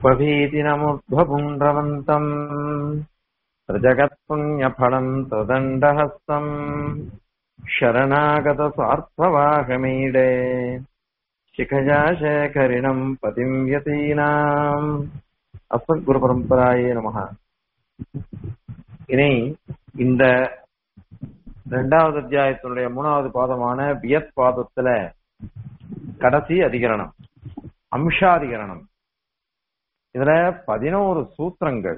उपभीतिनमुद्ध्वपुण्ड्रवन्तम् प्रजगत्पुण्यफलम् त्वदण्डहस्तम् शरणागतस्वार्थवाहमीडे शिखया शेखरिणम् पतिम् यतीनाम् அஸ்மத்குருபரம்பராயே நமக இனி இந்த இரண்டாவது அத்தியாயத்தினுடைய மூணாவது பாதமான வியத் பாதத்துல கடைசி அதிகரணம் அம்சாதிகரணம் இதுல பதினோரு சூத்திரங்கள்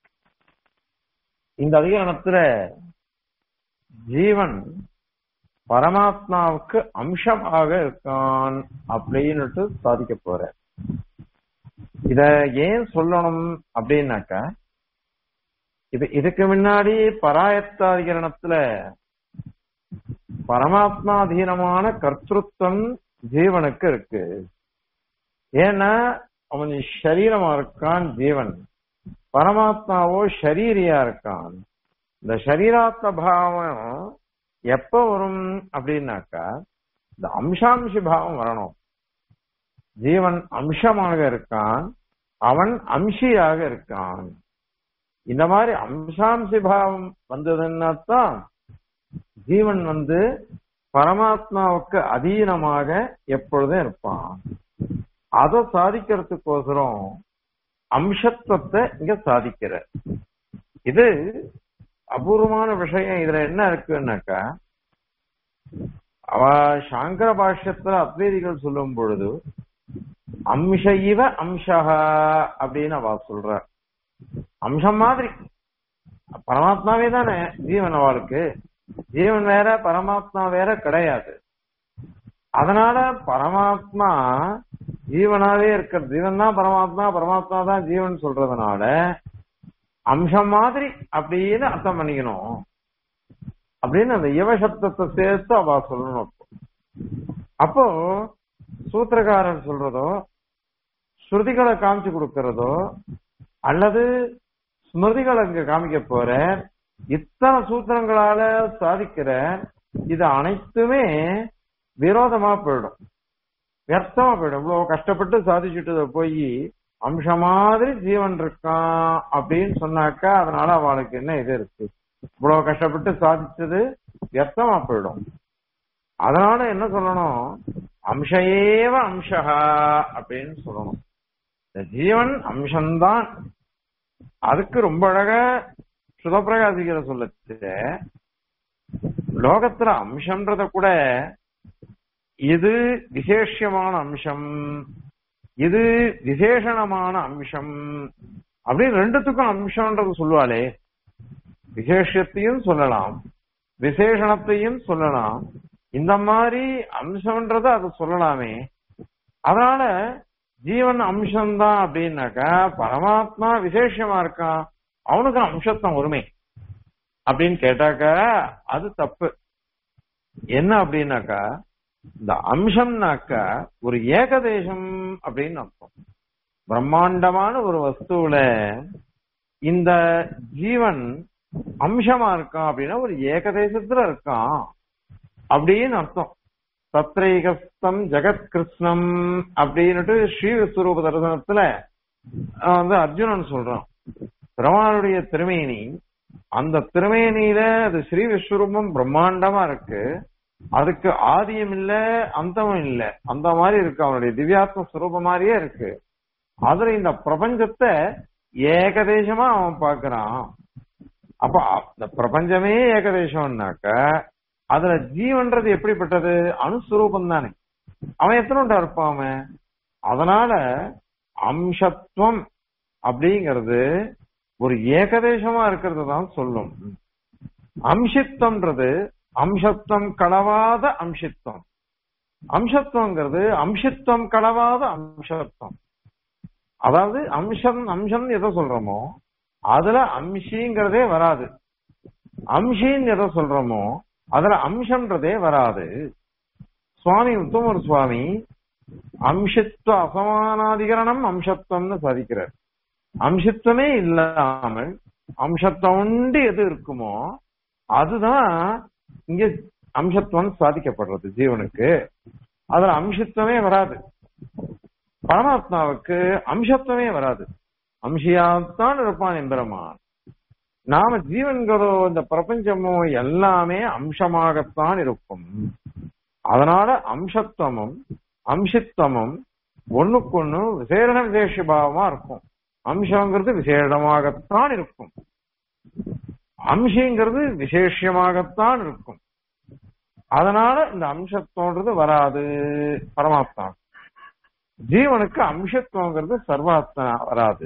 இந்த அதிகரணத்துல ஜீவன் பரமாத்மாவுக்கு அம்சமாக இருக்கான் அப்படின்னுட்டு சாதிக்க போற இத ஏன் சொல்லணும் அப்படின்னாக்க இது இதுக்கு முன்னாடி பராயத்தாதிகரணத்துல பரமாத்மாதீனமான கர்த்தத்துவம் ஜீவனுக்கு இருக்கு ஏன்னா அவன் சரீரமா இருக்கான் ஜீவன் பரமாத்மாவோ ஷரீரியா இருக்கான் இந்த சரீராத்ம பாவம் எப்ப வரும் அப்படின்னாக்கா இந்த அம்சாம்சி பாவம் வரணும் ஜீவன் அம்சமாக இருக்கான் அவன் அம்சியாக இருக்கான் இந்த மாதிரி அம்சாம்சி பாவம் வந்ததுன்னா தான் ஜீவன் வந்து பரமாத்மாவுக்கு அதீனமாக எப்பொழுதும் இருப்பான் அதை சாதிக்கிறதுக்கோசரம் அம்சத்துவத்தை இங்க சாதிக்கிற இது அபூர்வமான விஷயம் இதுல என்ன இருக்குன்னாக்கா அவ சாங்கர பாஷ்யத்துல அத்வைதிகள் சொல்லும் பொழுது அம்ச இவ அம்சஹா அப்படின்னு அவ சொல்ற அம்சம் மாதிரி பரமாத்மாவே தானே ஜீவன் அவளுக்கு ஜீவன் வேற பரமாத்மா வேற கிடையாது அதனால பரமாத்மா ஜீவனாவே இருக்கிற ஜீவன் தான் பரமாத்மா பரமாத்மா தான் ஜீவன் சொல்றதுனால அம்சம் மாதிரி அப்படின்னு அர்த்தம் பண்ணிக்கணும் அப்படின்னு அந்த இவ சப்தத்தை சேர்த்து அவ சொல்லணும் அப்போ சூத்திரக்காரர் சொல்றதோ ஸ்ருதிகளை காமிச்சு கொடுக்கறதோ அல்லது ஸ்மிருதிகளை இங்க காமிக்க போற இத்தனை சூத்திரங்களால சாதிக்கிற இது அனைத்துமே விரோதமா போயிடும் வியர்த்தமா போயிடும் இவ்வளவு கஷ்டப்பட்டு சாதிச்சுட்டு போய் அம்ச மாதிரி ஜீவன் இருக்கான் அப்படின்னு சொன்னாக்கா அதனால அவளுக்கு என்ன இது இருக்கு இவ்வளவு கஷ்டப்பட்டு சாதிச்சது வியர்த்தமா போயிடும் அதனால என்ன சொல்லணும் அம்சேவ அம்சகா அப்படின்னு சொல்லணும் இந்த ஜீவன் அம்சம்தான் அதுக்கு ரொம்ப அழகா சுதப்பிரகாசிக்கிற சொல்லச்சு லோகத்துல அம்சம்ன்றத கூட இது விசேஷமான அம்சம் இது விசேஷணமான அம்சம் அப்படின்னு ரெண்டுத்துக்கும் அம்சம்ன்றது சொல்லுவாளே விசேஷத்தையும் சொல்லலாம் விசேஷணத்தையும் சொல்லலாம் இந்த மாதிரி அம்சம்ன்றத அது சொல்லலாமே அதனால ஜீவன் அம்சம்தான் அப்படின்னாக்கா பரமாத்மா விசேஷமா இருக்கான் அவனுக்கு அம்சத்தான் உரிமை அப்படின்னு கேட்டாக்கா அது தப்பு என்ன அப்படின்னாக்கா இந்த அம்சம்னாக்கா ஒரு ஏகதேசம் அப்படின்னு அர்த்தம் பிரம்மாண்டமான ஒரு வஸ்துவில இந்த ஜீவன் அம்சமா இருக்கான் அப்படின்னா ஒரு ஏகதேசத்துல இருக்கான் அப்படின்னு அர்த்தம் தத்ரைகஸ்தம் ஜெகத் கிருஷ்ணம் அப்படின்னுட்டு ஸ்ரீ விஸ்வரூப தரிசனத்துல வந்து அர்ஜுனன் சொல்றான் பெருமாளுடைய திருமேனி அந்த திருமேனியில அது ஸ்ரீ விஸ்வரூபம் பிரம்மாண்டமா இருக்கு அதுக்கு ஆதியம் இல்ல அந்தமும் இல்ல அந்த மாதிரி இருக்கு அவனுடைய திவ்யாத்ம ஸ்வரூபம் மாதிரியே இருக்கு அதுல இந்த பிரபஞ்சத்தை ஏகதேசமா அவன் பாக்குறான் அப்ப இந்த பிரபஞ்சமே ஏகதேசம்னாக்க அதுல ஜீவன்றது எப்படிப்பட்டது அணுஸ்வரூபம் தானே அவன் எத்தனை இருப்பான் அவன் அதனால அம்சத்துவம் அப்படிங்கிறது ஒரு ஏகதேசமா இருக்கிறது தான் சொல்லும் அம்சித்வம்ன்றது அம்சத்துவம் களவாத அம்சித்வம் அம்சத்துவங்கிறது அம்சித்வம் களவாத அம்சத்துவம் அதாவது அம்சம் அம்சம் எதை சொல்றோமோ அதுல அம்சிங்கிறதே வராது அம்சின்னு எதை சொல்றோமோ அதுல அம்சம்ன்றதே வராது சுவாமி உத்தமர் சுவாமி அம்சத்துவ அசமானாதிகரணம் அம்சத்துவம்னு சாதிக்கிறார் அம்சத்துவமே இல்லாமல் அம்சத்துவம் உண்டு எது இருக்குமோ அதுதான் இங்க அம்சத்துவம் சாதிக்கப்படுறது ஜீவனுக்கு அதுல அம்சத்துவமே வராது பரமாத்மாவுக்கு அம்சத்துவமே வராது அம்சியாத்தான் இருப்பான் எம்பெருமான் நாம ஜீவன்களோ இந்த பிரபஞ்சமோ எல்லாமே அம்சமாகத்தான் இருக்கும் அதனால அம்சத்துவமும் அம்சித்துவமும் ஒண்ணுக்கொண்ணு விசேஷ விசேஷ பாவமா இருக்கும் அம்சங்கிறது விசேஷமாகத்தான் இருக்கும் அம்சங்கிறது விசேஷமாகத்தான் இருக்கும் அதனால இந்த அம்சத்துவன்றது வராது பரமாத்மா ஜீவனுக்கு அம்சத்துவங்கிறது சர்வாத்மனா வராது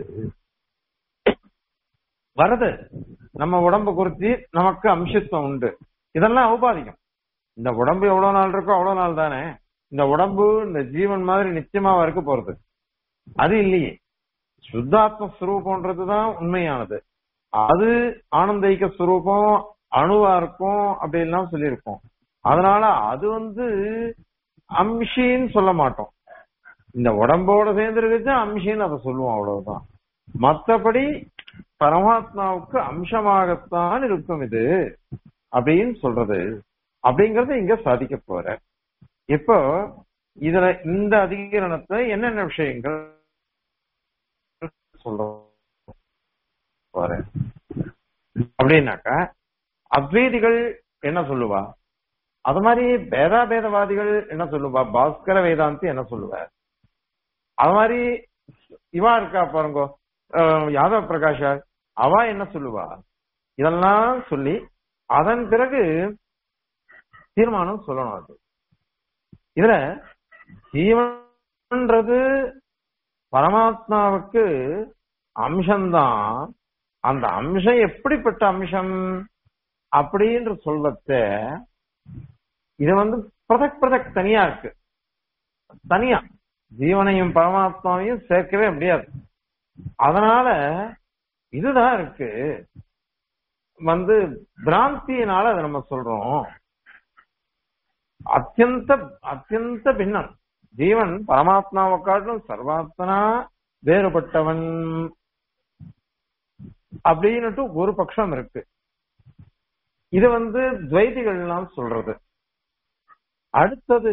வருது நம்ம உடம்பு குறித்து நமக்கு அம்சத்துவம் உண்டு இதெல்லாம் ஔபாதிகம் இந்த உடம்பு எவ்வளவு நாள் இருக்கோ அவ்வளவு நாள் தானே இந்த உடம்பு இந்த ஜீவன் மாதிரி நிச்சயமாவா இருக்க போறது அது இல்லையே சுத்தாத்ம ஸ்வரூபம்ன்றதுதான் உண்மையானது அது ஆனந்தைக்க ஸ்வரூபம் அணுவா இருக்கும் அப்படின்லாம் சொல்லியிருக்கோம் அதனால அது வந்து அம்ஷின்னு சொல்ல மாட்டோம் இந்த உடம்போட சேர்ந்து இருக்குது அம்ஷின்னு அதை சொல்லுவோம் அவ்வளவுதான் மத்தபடி பரமாத்மாவுக்கு அம்சமாகத்தான் இருக்கும் இது அப்படின்னு சொல்றது அப்படிங்கறத இங்க சாதிக்க போற இப்போ இதுல இந்த அதிகரணத்தை என்னென்ன விஷயங்கள் சொல்ற போறேன் அப்படின்னாக்கா அத்வைதிகள் என்ன சொல்லுவா அது மாதிரி பேதாபேதவாதிகள் என்ன சொல்லுவா பாஸ்கர வேதாந்தி என்ன சொல்லுவார் அது மாதிரி இவா இருக்கா பாருங்க அஹ், யாதவ பிரகாஷா அவ என்ன சொல்லுவா இதெல்லாம் சொல்லி அதன் பிறகு தீர்மானம் சொல்லணும் அது இதுல ஜீவன்ன்றது பரமாத்மாவுக்கு அம்சம்தான் அந்த அம்சம் எப்படிப்பட்ட அம்சம் அப்படின்ற சொல்வத இது வந்து பிரதக் பிரதக் தனியா இருக்கு தனியா ஜீவனையும் பரமாத்மாவையும் சேர்க்கவே முடியாது அதனால இதுதான் இருக்கு வந்து பிராந்தியினால அதை நம்ம சொல்றோம் அத்தியந்த அத்தியந்த பின்னம் ஜீவன் பரமாத்மாவை காட்டிலும் சர்வாத்மனா வேறுபட்டவன் அப்படின்னுட்டு ஒரு பட்சம் இருக்கு இது வந்து துவைதிகள்லாம் சொல்றது அடுத்தது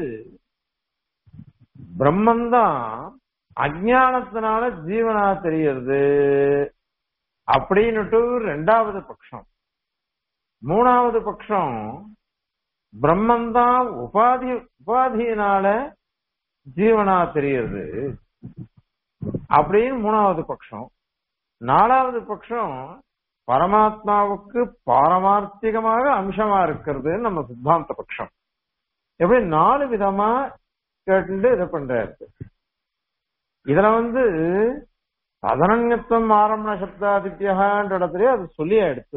பிரம்மந்தான் அஜானத்தினால ஜீவனா தெரியறது அப்படின்னுட்டு ரெண்டாவது பட்சம் மூணாவது பட்சம் பிரம்மந்தான் உபாதி உபாதியினால ஜீவனா தெரியறது அப்படின்னு மூணாவது பட்சம் நாலாவது பட்சம் பரமாத்மாவுக்கு பாரமார்த்திகமாக அம்சமா இருக்கிறது நம்ம சித்தாந்த பட்சம் எப்படி நாலு விதமா கேட்டு இதை பண்றாரு இதுல வந்து சதனங்கத்துவம் ஆரம்பண சப்தாதித்யகான்ற இடத்துலயே அது சொல்லியா எடுத்து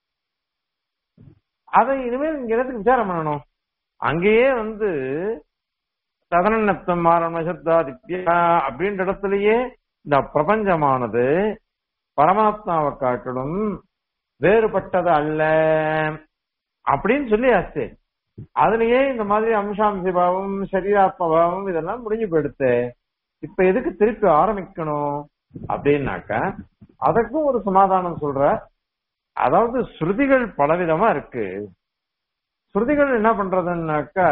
அதை இனிமேல் இங்க எதுக்கு விசாரம் பண்ணணும் அங்கேயே வந்து சதனநத்தம் ஆரம்பண சப்தாதித்யா அப்படின்ற இடத்துலயே இந்த பிரபஞ்சமானது பரமாத்மாவை காட்டிலும் வேறுபட்டது அல்ல அப்படின்னு சொல்லியாச்சு அதுலயே இந்த மாதிரி அம்சாம்சி பாவம் சரீராத்ம பாவம் இதெல்லாம் முடிஞ்சு போயிடுத்து இப்ப எதுக்கு திருப்பி ஆரம்பிக்கணும் அப்படின்னாக்கா அதற்கும் ஒரு சமாதானம் சொல்ற அதாவது ஸ்ருதிகள் பலவிதமா இருக்கு ஸ்ருதிகள் என்ன பண்றதுன்னாக்கா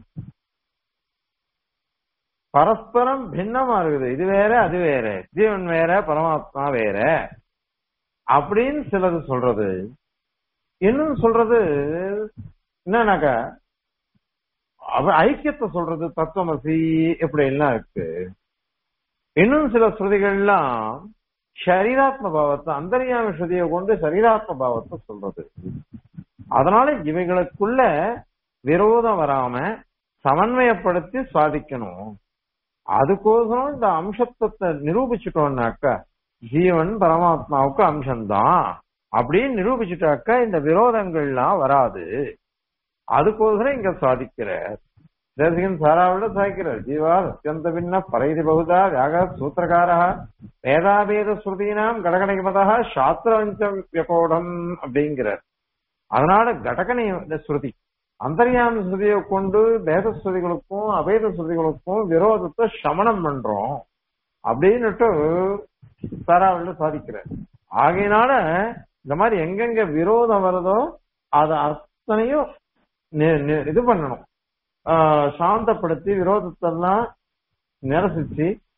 பரஸ்பரம் பின்னமா இருக்குது இது வேற அது வேற ஜீவன் வேற பரமாத்மா வேற அப்படின்னு சிலது சொல்றது இன்னும் சொல்றது என்னன்னாக்கா அவ ஐக்கியத்தை சொல்றது தத்துவமசி இப்படி எல்லாம் இருக்கு இன்னும் சில ஸ்ருதிகள்லாம் சரீராத்ம பாவத்தை அந்தரியாம ஸ்ருதியை கொண்டு சரீராத்ம பாவத்தை சொல்றது அதனால இவைகளுக்குள்ள விரோதம் வராம சமன்வயப்படுத்தி சாதிக்கணும் அதுக்கோசரம் இந்த அம்சத்துவத்தை நிரூபிச்சுட்டோம்னாக்கா ஜீவன் பரமாத்மாவுக்கு அம்சம்தான் அப்படின்னு நிரூபிச்சுட்டாக்கா இந்த விரோதங்கள்லாம் வராது அதுக்கோசரம் இங்க சாதிக்கிற தேசிகன் சாராவிட சாய்க்கிறார் ஜீவா அத்தியந்த பின்ன பரைதி பகுதா வியாக சூத்திரகாரா வேதாபேத ஸ்ருதீனாம் கடகணிகமதா சாஸ்திரவஞ்ச வியகோடம் அப்படிங்கிறார் அதனால கடகணி இந்த ஸ்ருதி அந்தரியாம ஸ்ருதியை கொண்டு பேத ஸ்ருதிகளுக்கும் அபேத ஸ்ருதிகளுக்கும் விரோதத்தை சமணம் பண்றோம் அப்படின்னுட்டு சாராவிட சாதிக்கிறார் ஆகையினால இந்த மாதிரி எங்கெங்க விரோதம் வருதோ அதை அத்தனையும் நி- நி- இது பண்ணணும் ஆஹ் சாந்தப்படுத்தி விரோதத்தெல்லாம் நிரசிச்சு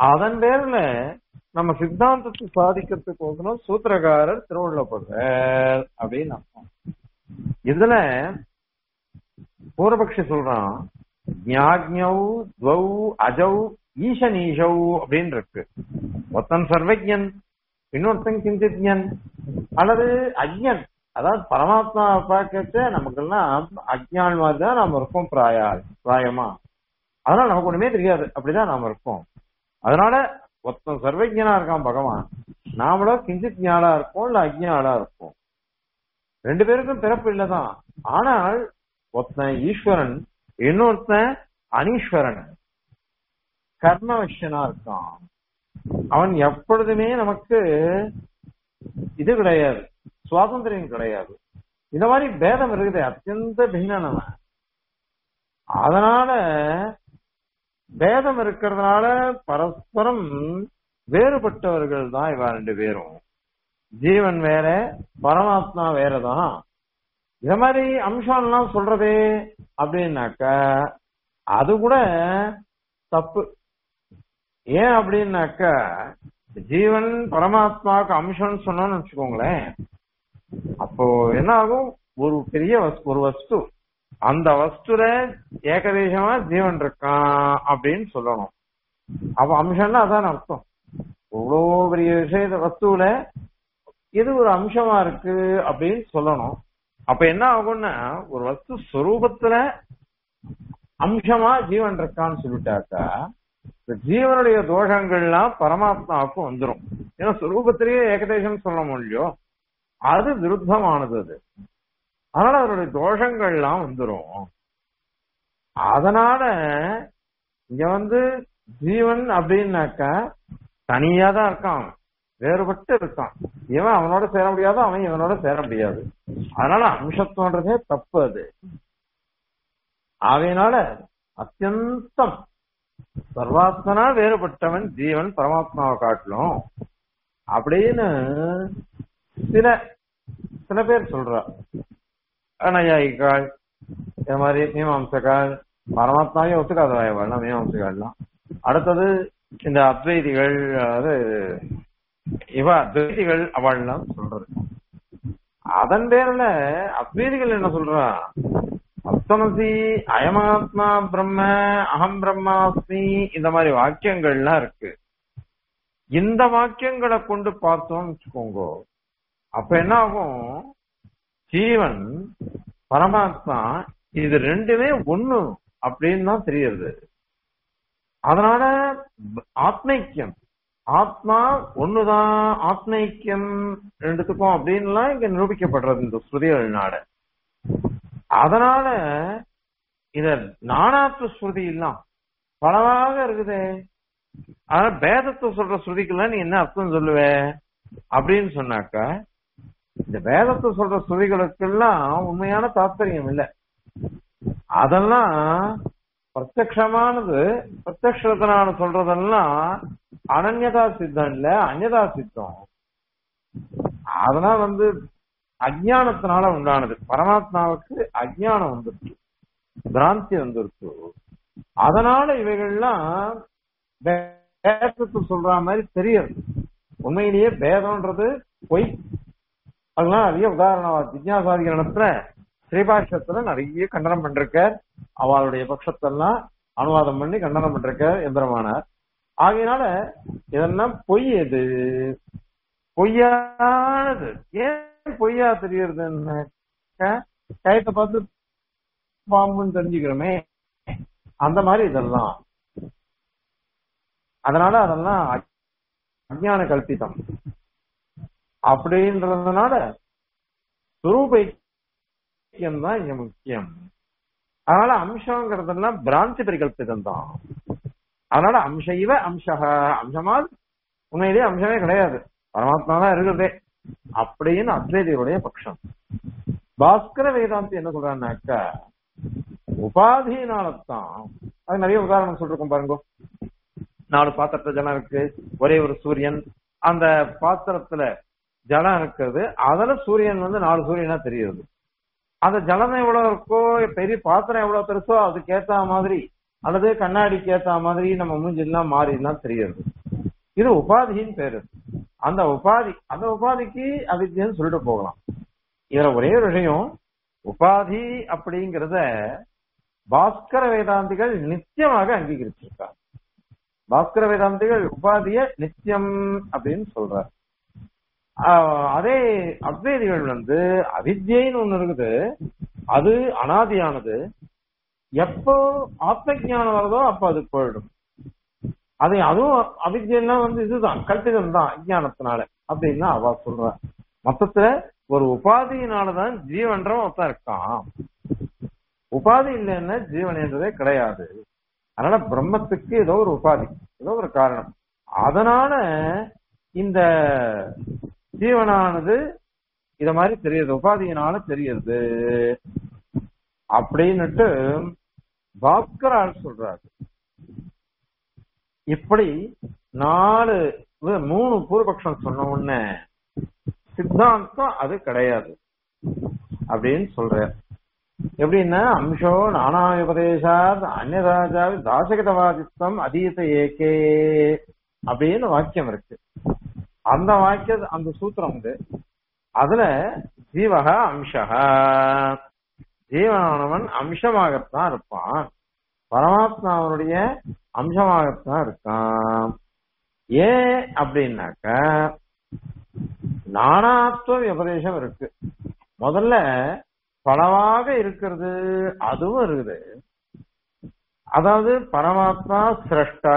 அதன் பேர்ல நம்ம சித்தாந்தத்தை சாதிக்கிறதுக்கு சூத்திரகாரர் திருவள்ளப்படுறார் அப்படின்னு அர்த்தம் இதுல பூர்வபக்ஷி சொல்றான் ஞாக்ஞௌ துவௌ அஜௌ ஈசனீஷௌ அப்படின்னு இருக்கு ஒருத்தன் சர்வஜன் இன்னொருத்தன் கிஞ்சித்யன் அல்லது அஜ்ஞன் அதாவது பரமாத்மா பார்க்கச்ச நமக்கெல்லாம் அஜ்ஞான் மாதிரி தான் நாம இருக்கோம் பிராயா பிராயமா அதனால நமக்கு ஒண்ணுமே தெரியாது அப்படிதான் நாம இருக்கோம் அதனால ஒருத்தன் சர்வஜனா இருக்கான் பகவான் நாமளோ கிஞ்சித் ஞானா இருப்போம் இல்ல அஜ்ஞானா இருப்போம் ரெண்டு பேருக்கும் பிறப்பு இல்லதான் ஆனால் ஒருத்தன் ஈஸ்வரன் இன்னொருத்தன் அனீஸ்வரன் கர்மவஷனா இருக்கான் அவன் எப்பொழுதுமே நமக்கு இது கிடையாது சுவாதந்திரம் கிடையாது இந்த மாதிரி பேதம் இருக்குது அத்தியந்த பின்னனவன் அதனால பேதம் இருக்கிறதுனால பரஸ்பரம் வேறுபட்டவர்கள் தான் இவ ரெண்டு பேரும் ஜீவன் வேற பரமாத்மா வேறதான் இத மாதிரி அம்சம்லாம் சொல்றதே அப்படின்னாக்க அது கூட தப்பு ஏன் அப்படின்னாக்க ஜீவன் பரமாத்மாவுக்கு அம்சம்னு சொன்னோம்னு வச்சுக்கோங்களேன் அப்போ என்ன ஆகும் ஒரு பெரிய வஸ்து ஒரு வஸ்து அந்த வஸ்துல ஏகதேசமா ஜீவன் இருக்கான் அப்படின்னு சொல்லணும் அப்ப அம்சம்னா அதான் அர்த்தம் இவ்வளோ பெரிய விஷய வஸ்துவில இது ஒரு அம்சமா இருக்கு அப்படின்னு சொல்லணும் அப்ப என்ன ஆகும்னா ஒரு வஸ்து ஸ்வரூபத்துல அம்சமா ஜீவன் இருக்கான்னு சொல்லிட்டாக்கா இந்த ஜீவனுடைய தோஷங்கள்லாம் பரமாத்மாவுக்கு வந்துடும் ஏன்னா ஸ்வரூபத்திலேயே ஏகதேசம் சொல்ல முடியும் அது விருத்தமானது அது அதனால அதனுடைய தோஷங்கள்லாம் வந்துடும் அதனால இங்க வந்து ஜீவன் அப்படின்னாக்கா தனியா தான் இருக்கான் வேறுபட்டு இருக்கான் இவன் அவனோட சேர முடியாது அவன் இவனோட சேர முடியாது அதனால அம்சத்துவன்றதே தப்பு அது ஆகையினால அத்தியந்தம் சர்வாத்மனா வேறுபட்டவன் ஜீவன் பரமாத்மாவை காட்டிலும் அப்படின்னு சில சில பேர் சொல்றா அனயாயிக்காள் இந்த மாதிரி மீமாம்சக்காள் பரமாத்மாவே ஒத்துக்காதவாயவாள்லாம் மீமாம்சக்காள்லாம் அடுத்தது இந்த அத்வைதிகள் அதாவது இவ அத்வைதிகள் அவள்லாம் சொல்றது அதன் பேர்ல அத்வைதிகள் என்ன சொல்றா அப்தமசி அயமாத்மா பிரம்ம அகம் பிரம்மாஸ்மி இந்த மாதிரி வாக்கியங்கள்லாம் இருக்கு இந்த வாக்கியங்களை கொண்டு பார்த்தோம்னு வச்சுக்கோங்க அப்ப என்ன ஆகும் ஜீவன் பரமாத்மா இது ரெண்டுமே ஒண்ணு அப்படின்னு தான் தெரியுது அதனால ஆத்மைக்கியம் ஆத்மா ஒண்ணுதான் ஆத்மைக்கியம் ரெண்டுத்துக்கும் அப்படின்லாம் இங்க நிரூபிக்கப்படுறது இந்த ஸ்ருதிகள்னால அதனால இத நானாத்வ ஸ்ருதி இல்லாம் பலவாக இருக்குதே அதனால பேதத்தை சொல்ற ஸ்ருதிக்கெல்லாம் நீ என்ன அர்த்தம் சொல்லுவ அப்படின்னு சொன்னாக்கா இந்த வேதத்தை சொல்ற ஸ்ருதிகளுக்கெல்லாம் உண்மையான தாத்பரியம் இல்லை அதெல்லாம் பிரத்யமானது பிரத்யத்தினால சொல்றதெல்லாம் அனன்யதா சித்தம் இல்ல அந்நதா சித்தம் அதெல்லாம் வந்து அஜானத்தினால உண்டானது பரமாத்மாவுக்கு அஜானம் வந்துருச்சு பிராந்தி வந்துருச்சு அதனால இவைகள்லாம் வேதத்தை சொல்ற மாதிரி தெரியாது உண்மையிலேயே வேதம்ன்றது பொய் அதெல்லாம் நிறைய உதாரணம் ஜிஜாசாதிகரணத்துல ஸ்ரீபாஷ்யத்துல நிறைய கண்டனம் பண்றார் அவளுடைய பட்சத்தெல்லாம் அனுவாதம் பண்ணி கண்டனம் பண்றார் எந்திரமானார் ஆகையினால இதெல்லாம் பொய் எது பொய்யானது ஏன் பொய்யா தெரியறது கயத்தை பார்த்து பாம்புன்னு தெரிஞ்சுக்கிறோமே அந்த மாதிரி இதெல்லாம் அதனால அதெல்லாம் அஜான கல்பிதம் அப்படின்றதுனால சுரூபைக்கியம் தான் இங்க முக்கியம் அதனால அம்சங்கிறதெல்லாம் பிராந்தி பரிகல்பிதம் தான் அதனால அம்ச இவ அம்சக அம்சமா உண்மையிலேயே அம்சமே கிடையாது பரமாத்மா தான் இருக்கிறதே அப்படின்னு அத்வைதிகளுடைய பட்சம் பாஸ்கர வேதாந்தி என்ன சொல்றான்னாக்கா உபாதினாலத்தான் அது நிறைய உதாரணம் சொல்றோம் பாருங்க நாலு பாத்திரத்துல ஜலம் இருக்கு ஒரே ஒரு சூரியன் அந்த பாத்திரத்துல ஜலம் இருக்கிறது அதுல சூரியன் வந்து நாலு சூரியனா தெரியுது அந்த ஜலம் எவ்வளவு இருக்கோ பெரிய பாத்திரம் எவ்வளவு பெருசோ அதுக்கு ஏத்த மாதிரி அல்லது கண்ணாடிக்கு ஏத்த மாதிரி நம்ம மூஞ்செல்லாம் மாறிலாம் தெரியுது இது உபாதியின் பேரு அந்த உபாதி அந்த உபாதிக்கு அவித்யன்னு சொல்லிட்டு போகலாம் இதுல ஒரே ஒரு விஷயம் உபாதி அப்படிங்கறத பாஸ்கர வேதாந்திகள் நித்தியமாக அங்கீகரிச்சிருக்காங்க பாஸ்கர வேதாந்திகள் உபாதிய நித்தியம் அப்படின்னு சொல்றார் ஆஹ் அதே அத்வைதிகள் வந்து அவித்யின்னு ஒண்ணு இருக்குது அது அனாதியானது எப்போ ஆத்ம ஞானம் வருதோ அப்ப அது போயிடும் அது அதுவும் அவித்யன்னா வந்து இதுதான் கல்பிதம் தான் அஜானத்தினால அப்படின்னு அவ சொல்ற மொத்தத்துல ஒரு உபாதியினாலதான் ஜீவன்றவன் ஒருத்தன் இருக்கான் உபாதி இல்லைன்னா ஜீவன்ன்றதே கிடையாது அதனால பிரம்மத்துக்கு ஏதோ ஒரு உபாதி ஏதோ ஒரு காரணம் அதனால இந்த ஜீவனானது இத மாதிரி தெரியுது உபாதியினால தெரியுது அப்படின்னுட்டு பாஸ்கரால் சொல்றாரு இப்படி நாலு இது மூணு பூர்வபக்ஷம் சொன்ன உடனே சித்தாந்தம் அது கிடையாது அப்படின்னு சொல்ற எப்படின்னா அம்சோ நானாயுபதேசாத் அந்நராஜாவி தாசகதவாதித்தம் அதீத ஏகே அப்படின்னு வாக்கியம் இருக்கு அந்த வாக்கிய அந்த சூத்திரம் வந்து அதுல ஜீவக அம்சகா ஜீவனானவன் அம்சமாகத்தான் இருப்பான் பரமாத்மாவனுடைய அம்சமாகத்தான் இருக்கான் ஏன் அப்படின்னாக்க நானாத்வ விபதேசம் இருக்கு முதல்ல பலவாக இருக்கிறது அதுவும் இருக்குது அதாவது பரமாத்மா சிரஷ்டா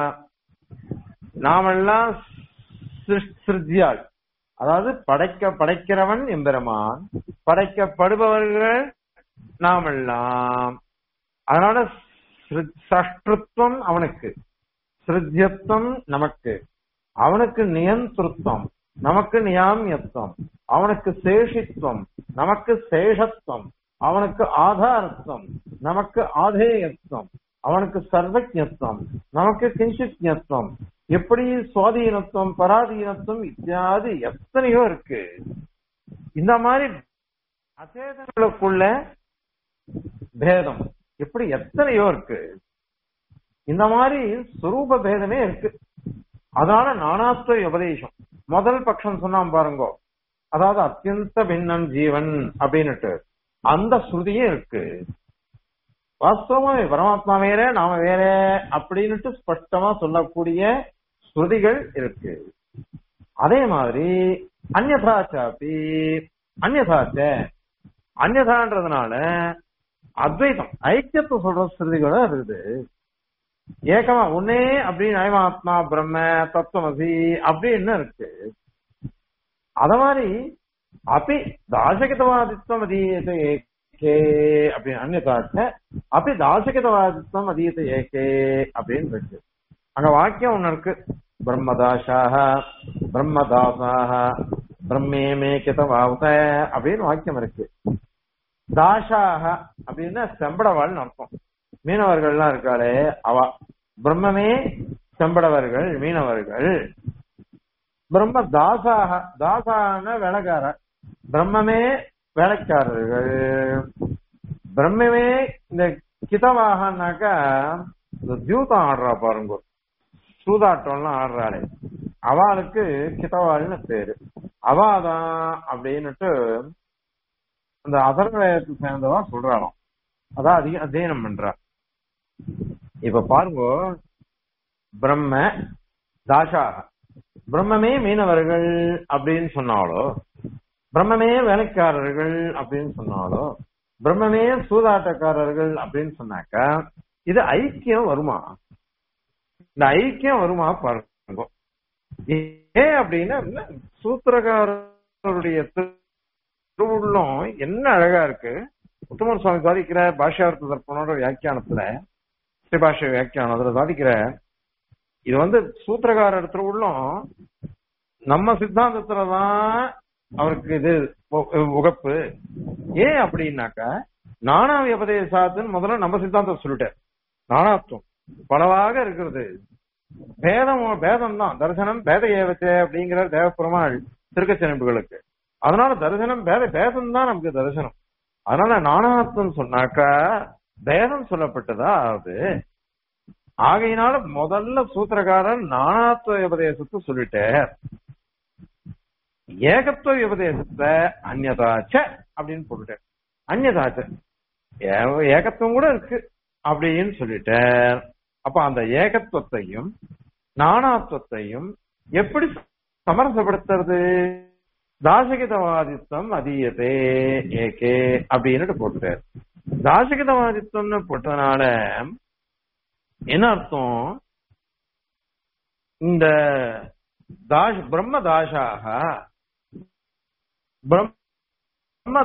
நாமெல்லாம் சிருஜ்யாள் அதாவது படைக்க படைக்கிறவன் எம்பெருமான் படைக்கப்படுபவர்கள் நாமெல்லாம் அதனால சஷ்டிருத்வம் அவனுக்கு சிருஜ்யத்துவம் நமக்கு அவனுக்கு நியந்திருத்தம் நமக்கு நியாமியத்துவம் அவனுக்கு சேஷித்துவம் நமக்கு சேஷத்துவம் அவனுக்கு ஆதாரத்துவம் நமக்கு ஆதேயத்துவம் அவனுக்கு சர்வஜத்துவம் நமக்கு கிஞ்சித்யத்துவம் எப்படி சுவாதீனத்துவம் பராதீனத்துவம் இத்தியாதி எத்தனையோ இருக்கு இந்த மாதிரி அச்சேதங்களுக்குள்ள பேதம் எப்படி எத்தனையோ இருக்கு இந்த மாதிரி சுரூப பேதமே இருக்கு அதனால நானாத்வ உபதேசம் முதல் பட்சம் சொன்னான் பாருங்க அதாவது அத்தியந்த பின்னம் ஜீவன் அப்படின்னுட்டு அந்த ஸ்ருதியே இருக்கு வாஸ்தவமா பரமாத்மா வேற நாம வேற அப்படின்னுட்டு ஸ்பஷ்டமா சொல்லக்கூடிய ஸ்ருதிகள் இருக்கு அதே மாதிரி அந்நதாச்சாப்பி அந்நதாச்ச அந்நதான்றதுனால அத்வைதம் ஐக்கியத்தை சொல்ற ஸ்ருதிகளும் இருக்குது ஏகமா உன்னே அப்படின்னு அயமாத்மா பிரம்ம தத்துவமசி அப்படின்னு இருக்கு அத மாதிரி அப்படி தாசகிதவாதித்வம் அதீயத்தை ஏகே அப்படின்னு அந்நியதாச்ச அப்படி தாசகிதவாதித்வம் அதீயத்தை ஏகே அப்படின்னு இருக்கு அங்க வாக்கியம் ஒண்ணு இருக்கு பிரம்மதாசாக பிரம்மதாசாக பிரம்மே மே கிதவாவுத அப்படின்னு வாக்கியம் இருக்கு தாஷாக அப்படின்னா செம்படவாள்னு அர்த்தம் மீனவர்கள்லாம் இருக்காளே அவ பிரம்மமே செம்படவர்கள் மீனவர்கள் பிரம்ம தாசாக தாசான வேலைக்கார பிரம்மமே வேலைக்காரர்கள் பிரம்மமே இந்த கிதவாகனாக்கா இந்த தியூதம் ஆடுறா பாருங்க சூதாட்டம்லாம் ஆடுறாளே அவளுக்கு கிதவாள்னு பேரு அவாதான் அப்படின்னுட்டு அந்த அதர்வயத்தை சேர்ந்தவா சொல்றாளாம் அதான் அதிக அத்தியனம் பண்றா இப்ப பாருங்க பிரம்ம தாஷா பிரம்மமே மீனவர்கள் அப்படின்னு சொன்னாலோ பிரம்மமே வேலைக்காரர்கள் அப்படின்னு சொன்னாலோ பிரம்மமே சூதாட்டக்காரர்கள் அப்படின்னு சொன்னாக்கா இது ஐக்கியம் வருமா இந்த ஐக்கியம் வருமா பாருங்க ஏன் அப்படின்னா சூத்திரக்காரருடைய திருவுள்ளம் என்ன அழகா இருக்கு உத்தமர் சுவாமி சாதிக்கிற பாஷ்யார்த்த தர்ப்பணோட வியாக்கியானத்துல ஸ்ரீபாஷ வியாக்கியானம் அதுல சாதிக்கிற இது வந்து சூத்திரக்கார இடத்துல உள்ளம் நம்ம சித்தாந்தத்துலதான் அவருக்கு இது உகப்பு ஏன் அப்படின்னாக்க நானா உபதேசாத்துன்னு முதல்ல நம்ம சித்தாந்தம் சொல்லிட்டார் நானாத்துவம் பலவாக இருக்கிறது பேதம் பேதம் தான் தரிசனம் பேத ஏவச்சே அப்படிங்கிற தேவப்பெருமாள் திருக்கச்சனிப்புகளுக்கு அதனால தரிசனம் பேத பேதம் தான் நமக்கு தரிசனம் அதனால நானாத்வம் சொன்னாக்கா பேதம் சொல்லப்பட்டதா ஆகுது ஆகையினால முதல்ல சூத்திரக்காரன் நானாத்வ உபதேசத்தை சொல்லிட்டார் ஏகத்துவ உபதேசத்தை அந்நதாச்ச அப்படின்னு போட்டுட்டார் அந்நதாச்ச ஏ- ஏகத்துவம் கூட இருக்கு அப்படின்னு சொல்லிட்டார் அப்ப அந்த ஏகத்துவத்தையும் நானாத்வத்தையும் எப்படி சமரசப்படுத்துறது தாசகிதவாதித்வம் அதீயதே ஏகே அப்படின்னு போட்டுட்டார் தாசகிதவாதித்வம்னு போட்டதுனால என்ன அர்த்தம் இந்த தாஷ் பிரம்ம தாஷாக பிரம்ம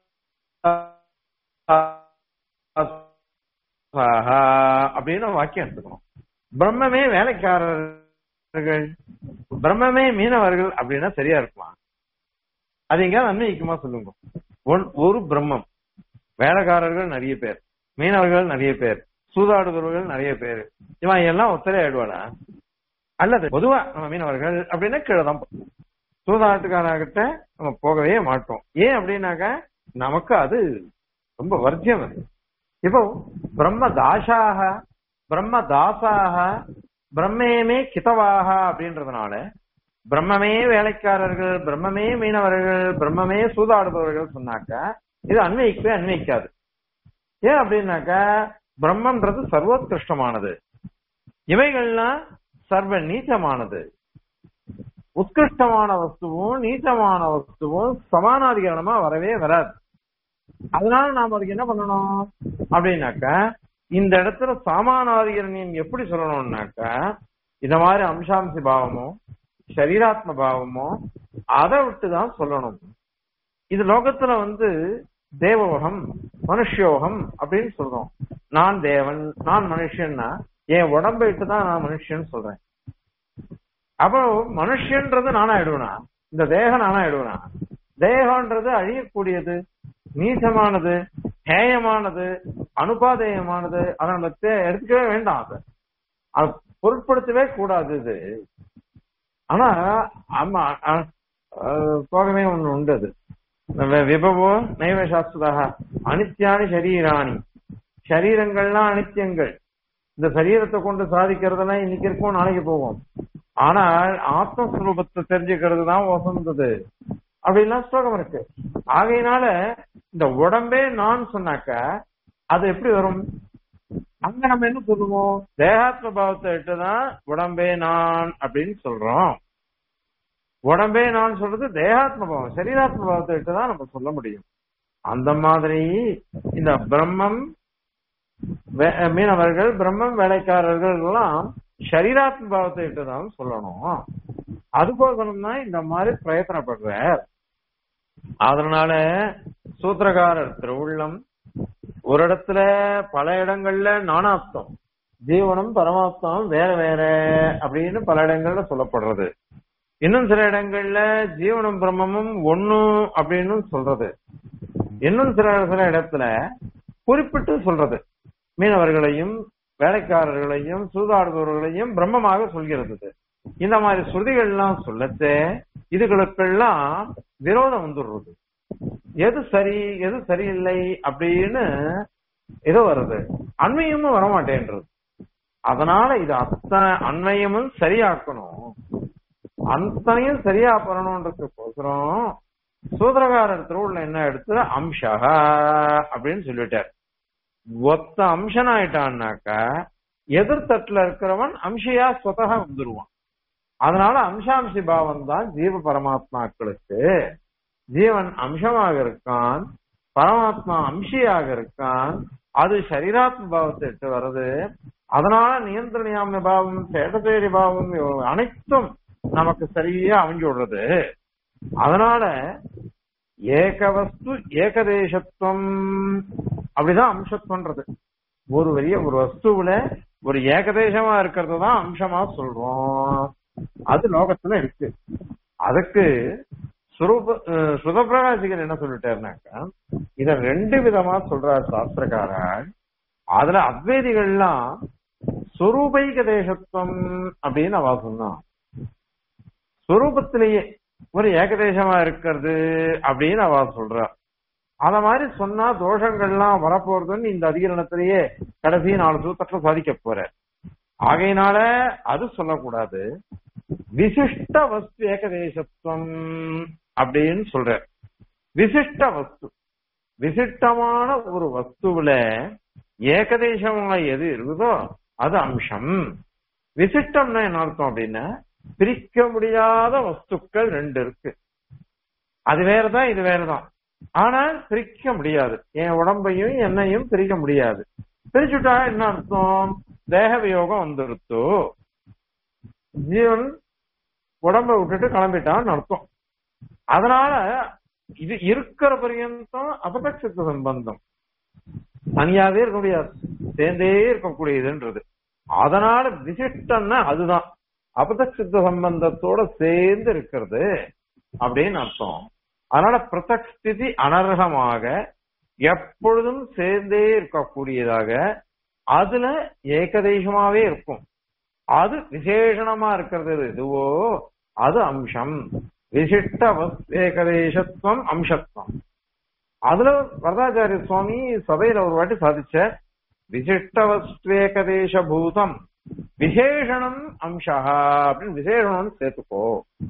தாஷாக அப்படின்னு வாக்கியம் எடுத்துக்கணும் பிரம்மமே வேலைக்காரர்கள் பிரம்மமே மீனவர்கள் அப்படின்னா சரியா இருக்கலாம் அது எங்கேயாவது அன்வயிக்குமா சொல்லுங்க ஒன்- ஒரு பிரம்மம் வேலைக்காரர்கள் நிறைய பேர் மீனவர்கள் நிறைய பேர் சூதாடுபவர்கள் நிறைய பேர் இவன் எல்லாம் ஒத்தரே ஆயிடுவாடா அல்லது பொதுவா நம்ம மீனவர்கள் அப்படின்னா கீழே தான் போவோம். சூதாட்டக்காரர்கிட்ட நம்ம போகவே மாட்டோம் ஏன் அப்படின்னாக்க நமக்கு அது ரொம்ப வர்த்தியம் அது இப்போ பிரம்ம தாசாக பிரம்ம தாசாக பிரம்மேமே கிதவாக அப்படின்றதுனால பிரம்மமே வேலைக்காரர்கள் பிரம்மமே மீனவர்கள் பிரம்மமே சூதாடுபவர்கள் சொன்னாக்க இது அன்வயிக்கவே அன்வயிக்காது ஏன் அப்படின்னாக்கா பிரம்மன்றது சர்வோத்கிருஷ்டமானது இவைகள்லாம் சர்வ நீச்சமானது உத்கிருஷ்டமான வஸ்துவும் நீச்சமான வஸ்துவும் சமானாதிகரணமா வரவே வராது அதனால நாம அதுக்கு என்ன பண்ணணும் அப்படின்னாக்கா இந்த இடத்துல சாமானாதிகரணியம் எப்படி சொல்லணும்னாக்கா இந்த மாதிரி அம்சாம்சி பாவமோ சரீராத்ம பாவமோ அதை விட்டுதான் சொல்லணும் இது லோகத்துல வந்து தேவோகம் மனுஷ்யோகம் அப்படின்னு சொல்றோம் நான் தேவன் நான் மனுஷன்னா என் உடம்பை விட்டு தான் நான் மனுஷன் சொல்றேன் அப்போ மனுஷன்றது நானா ஆயிடுவேனா இந்த தேகம் நானா ஆயிடுவேனா தேகம்ன்றது அழியக்கூடியது நீசமானது ஹேயமானது அனுபாதேயமானது அதை நம்ம தே- எடுத்துக்கவே வேண்டாம் அதை அது பொருட்படுத்தவே கூடாது இது ஆனா ஆமா அ- அஹ் போகவே ஒண்ணு உண்டு அது வி- விபவோ நைவ சாஸ்திரதாக அனித்யானி சரீராணி சரீரங்கள்லாம் அனித்தியங்கள் இந்த சரீரத்தை கொண்டு சாதிக்கிறதெல்லாம் இன்னைக்கு இருக்கும் நாளைக்கு போகும் ஆனால் ஆத்மஸ்வரூபத்தை தெரிஞ்சுக்கிறது தான் வசந்தது அப்படிலாம் ஸ்லோகம் இருக்கு ஆகையினால இந்த உடம்பே நான் சொன்னாக்க அது எப்படி வரும் அங்க நம்ம என்ன சொல்லுவோம் தேகாத்ம பாவத்தை இட்டுதான் உடம்பே நான் அப்படின்னு சொல்றோம் உடம்பே நான் சொல்றது தேகாத்ம பாவம் சரீராத்ம பாவத்தை இட்டுதான் நம்ம சொல்ல முடியும் அந்த மாதிரி இந்த பிரம்மம் வே- மீனவர்கள் பிரம்மம் வேலைக்காரர்கள் எல்லாம் சரீராத்ம பாவத்தை இட்டுதான் சொல்லணும் அதுக்கோசரம் தான் இந்த மாதிரி பிரயத்தனப்படுறார் அதனால சூத்திரகாரர் திருவுள்ளம் ஒரு இடத்துல பல இடங்கள்ல நானாப்தம் ஜீவனம் பரமாப்தம் வேற வேற அப்படின்னு பல இடங்கள்ல சொல்லப்படுறது இன்னும் சில இடங்கள்ல ஜீவனம் பிரம்மமும் ஒண்ணு அப்படின்னு சொல்றது இன்னும் சில சில இடத்துல குறிப்பிட்டு சொல்றது மீனவர்களையும் வேலைக்காரர்களையும் சூதாடுபவர்களையும் பிரம்மமாக சொல்கிறது இது. இந்த மாதிரி ஸ்ருதிகள்லாம் சொல்லத்தே இதுகளுக்கெல்லாம் விரோதம் வந்துடுறது எது சரி எது சரியில்லை அப்படின்னு ஏதோ வருது அண்மையமும் வரமாட்டேன்றது அதனால இது அத்தனை அண்மையமும் சரியாக்கணும் அத்தனையும் சரியா பண்ணணுன்றதுக்கோசரம் சூத்திரகாரர் திருவுள்ள என்ன எடுத்து அம்சா அப்படின்னு சொல்லிட்டார் ஒத்த அம்சன் ஆயிட்டான்னாக்கா எதிர்த்தட்டுல இருக்கிறவன் அம்சையா சொத்தகா வந்துருவான் அதனால அம்சாம்சி பாவம் தான் ஜீவ பரமாத்மாக்களுக்கு ஜீவன் அம்சமாக இருக்கான் பரமாத்மா அம்சியாக இருக்கான் அது சரீராத்ம பாவத்தை இட்டு வருது அதனால நியந்திரணியாம பாவம் சேடசேரி பாவம் இவ- அனைத்தும் நமக்கு சரியா அமைஞ்சு விடுறது அதனால ஏகவஸ்து ஏகதேசத்துவம் அப்படிதான் அம்சத்துவன்றது ஒரு பெரிய ஒரு வஸ்துவுல ஒரு ஏகதேசமா இருக்கிறது தான் அம்சமா சொல்றோம் அது லோகத்துல இருக்கு அதுக்கு சுரூப அஹ் சுதப்பிரகாசிகர் என்ன சொல்லிட்டாருனாக்கா இத ரெண்டு விதமா சொல்றார் சாஸ்திரக்காரர் அதுல அத்வைதிகள்லாம் சுரூபைக தேசத்துவம் அப்படின்னு அவ சொன்னான் சுரூபத்திலேயே ஒரு ஏகதேசமா இருக்கிறது அப்படின்னு அவ சொல்றா அத மாதிரி சொன்னா தோஷங்கள்லாம் வரப்போறதுன்னு இந்த அதிகரணத்திலேயே கடைசி நாலு சூத்திரத்துல சாதிக்க போற ஆகையினால அது சொல்லக்கூடாது விசிஷ்ட வஸ்து ஏகதேசத்துவம் அப்படின்னு சொல்ற விசிஷ்ட வஸ்து விசிஷ்டமான ஒரு வஸ்துவில ஏகதேசமா எது இருக்குதோ அது அம்சம் விசிஷ்டம்னா என்ன அர்த்தம் அப்படின்னா பிரிக்க முடியாத வஸ்துக்கள் ரெண்டு இருக்கு அது வேறதான் இது வேறதான் ஆனால் பிரிக்க முடியாது என் உடம்பையும் என்னையும் பிரிக்க முடியாது பிரிச்சுட்டா என்ன அர்த்தம் தேக வியோகம் வந்துருத்தோ ஜீவன் உடம்ப விட்டுட்டு கிளம்பிட்டான்னு அர்த்தம் அதனால இது இருக்கிற பரியந்தம் அபதட்சத்து சம்பந்தம் தனியாவே இருக்க முடியாது சேர்ந்தே இருக்கக்கூடியதுன்றது அதனால விசிஷ்டம்னா அதுதான் அபதட்சித்த சம்பந்தத்தோட சேர்ந்து இருக்கிறது அப்படின்னு அர்த்தம் அதனால பிரதக் ஸ்திதி அனர்ஹமாக எப்பொழுதும் சேர்ந்தே இருக்கக்கூடியதாக அதுல ஏகதேசமாவே இருக்கும் அது விசேஷணமா இருக்கிறது எதுவோ அது அம்சம் விசிஷ்ட வஸ்து ஏகதேசத்துவம் அம்சத்துவம் அதுல வரதாச்சாரிய சுவாமி சபையில ஒரு வாட்டி சாதிச்ச விசிஷ்ட வஸ்துவேகதேச பூதம் விசேஷணம் அம்சா அப்படின்னு விசேஷணம் சேர்த்துக்கோ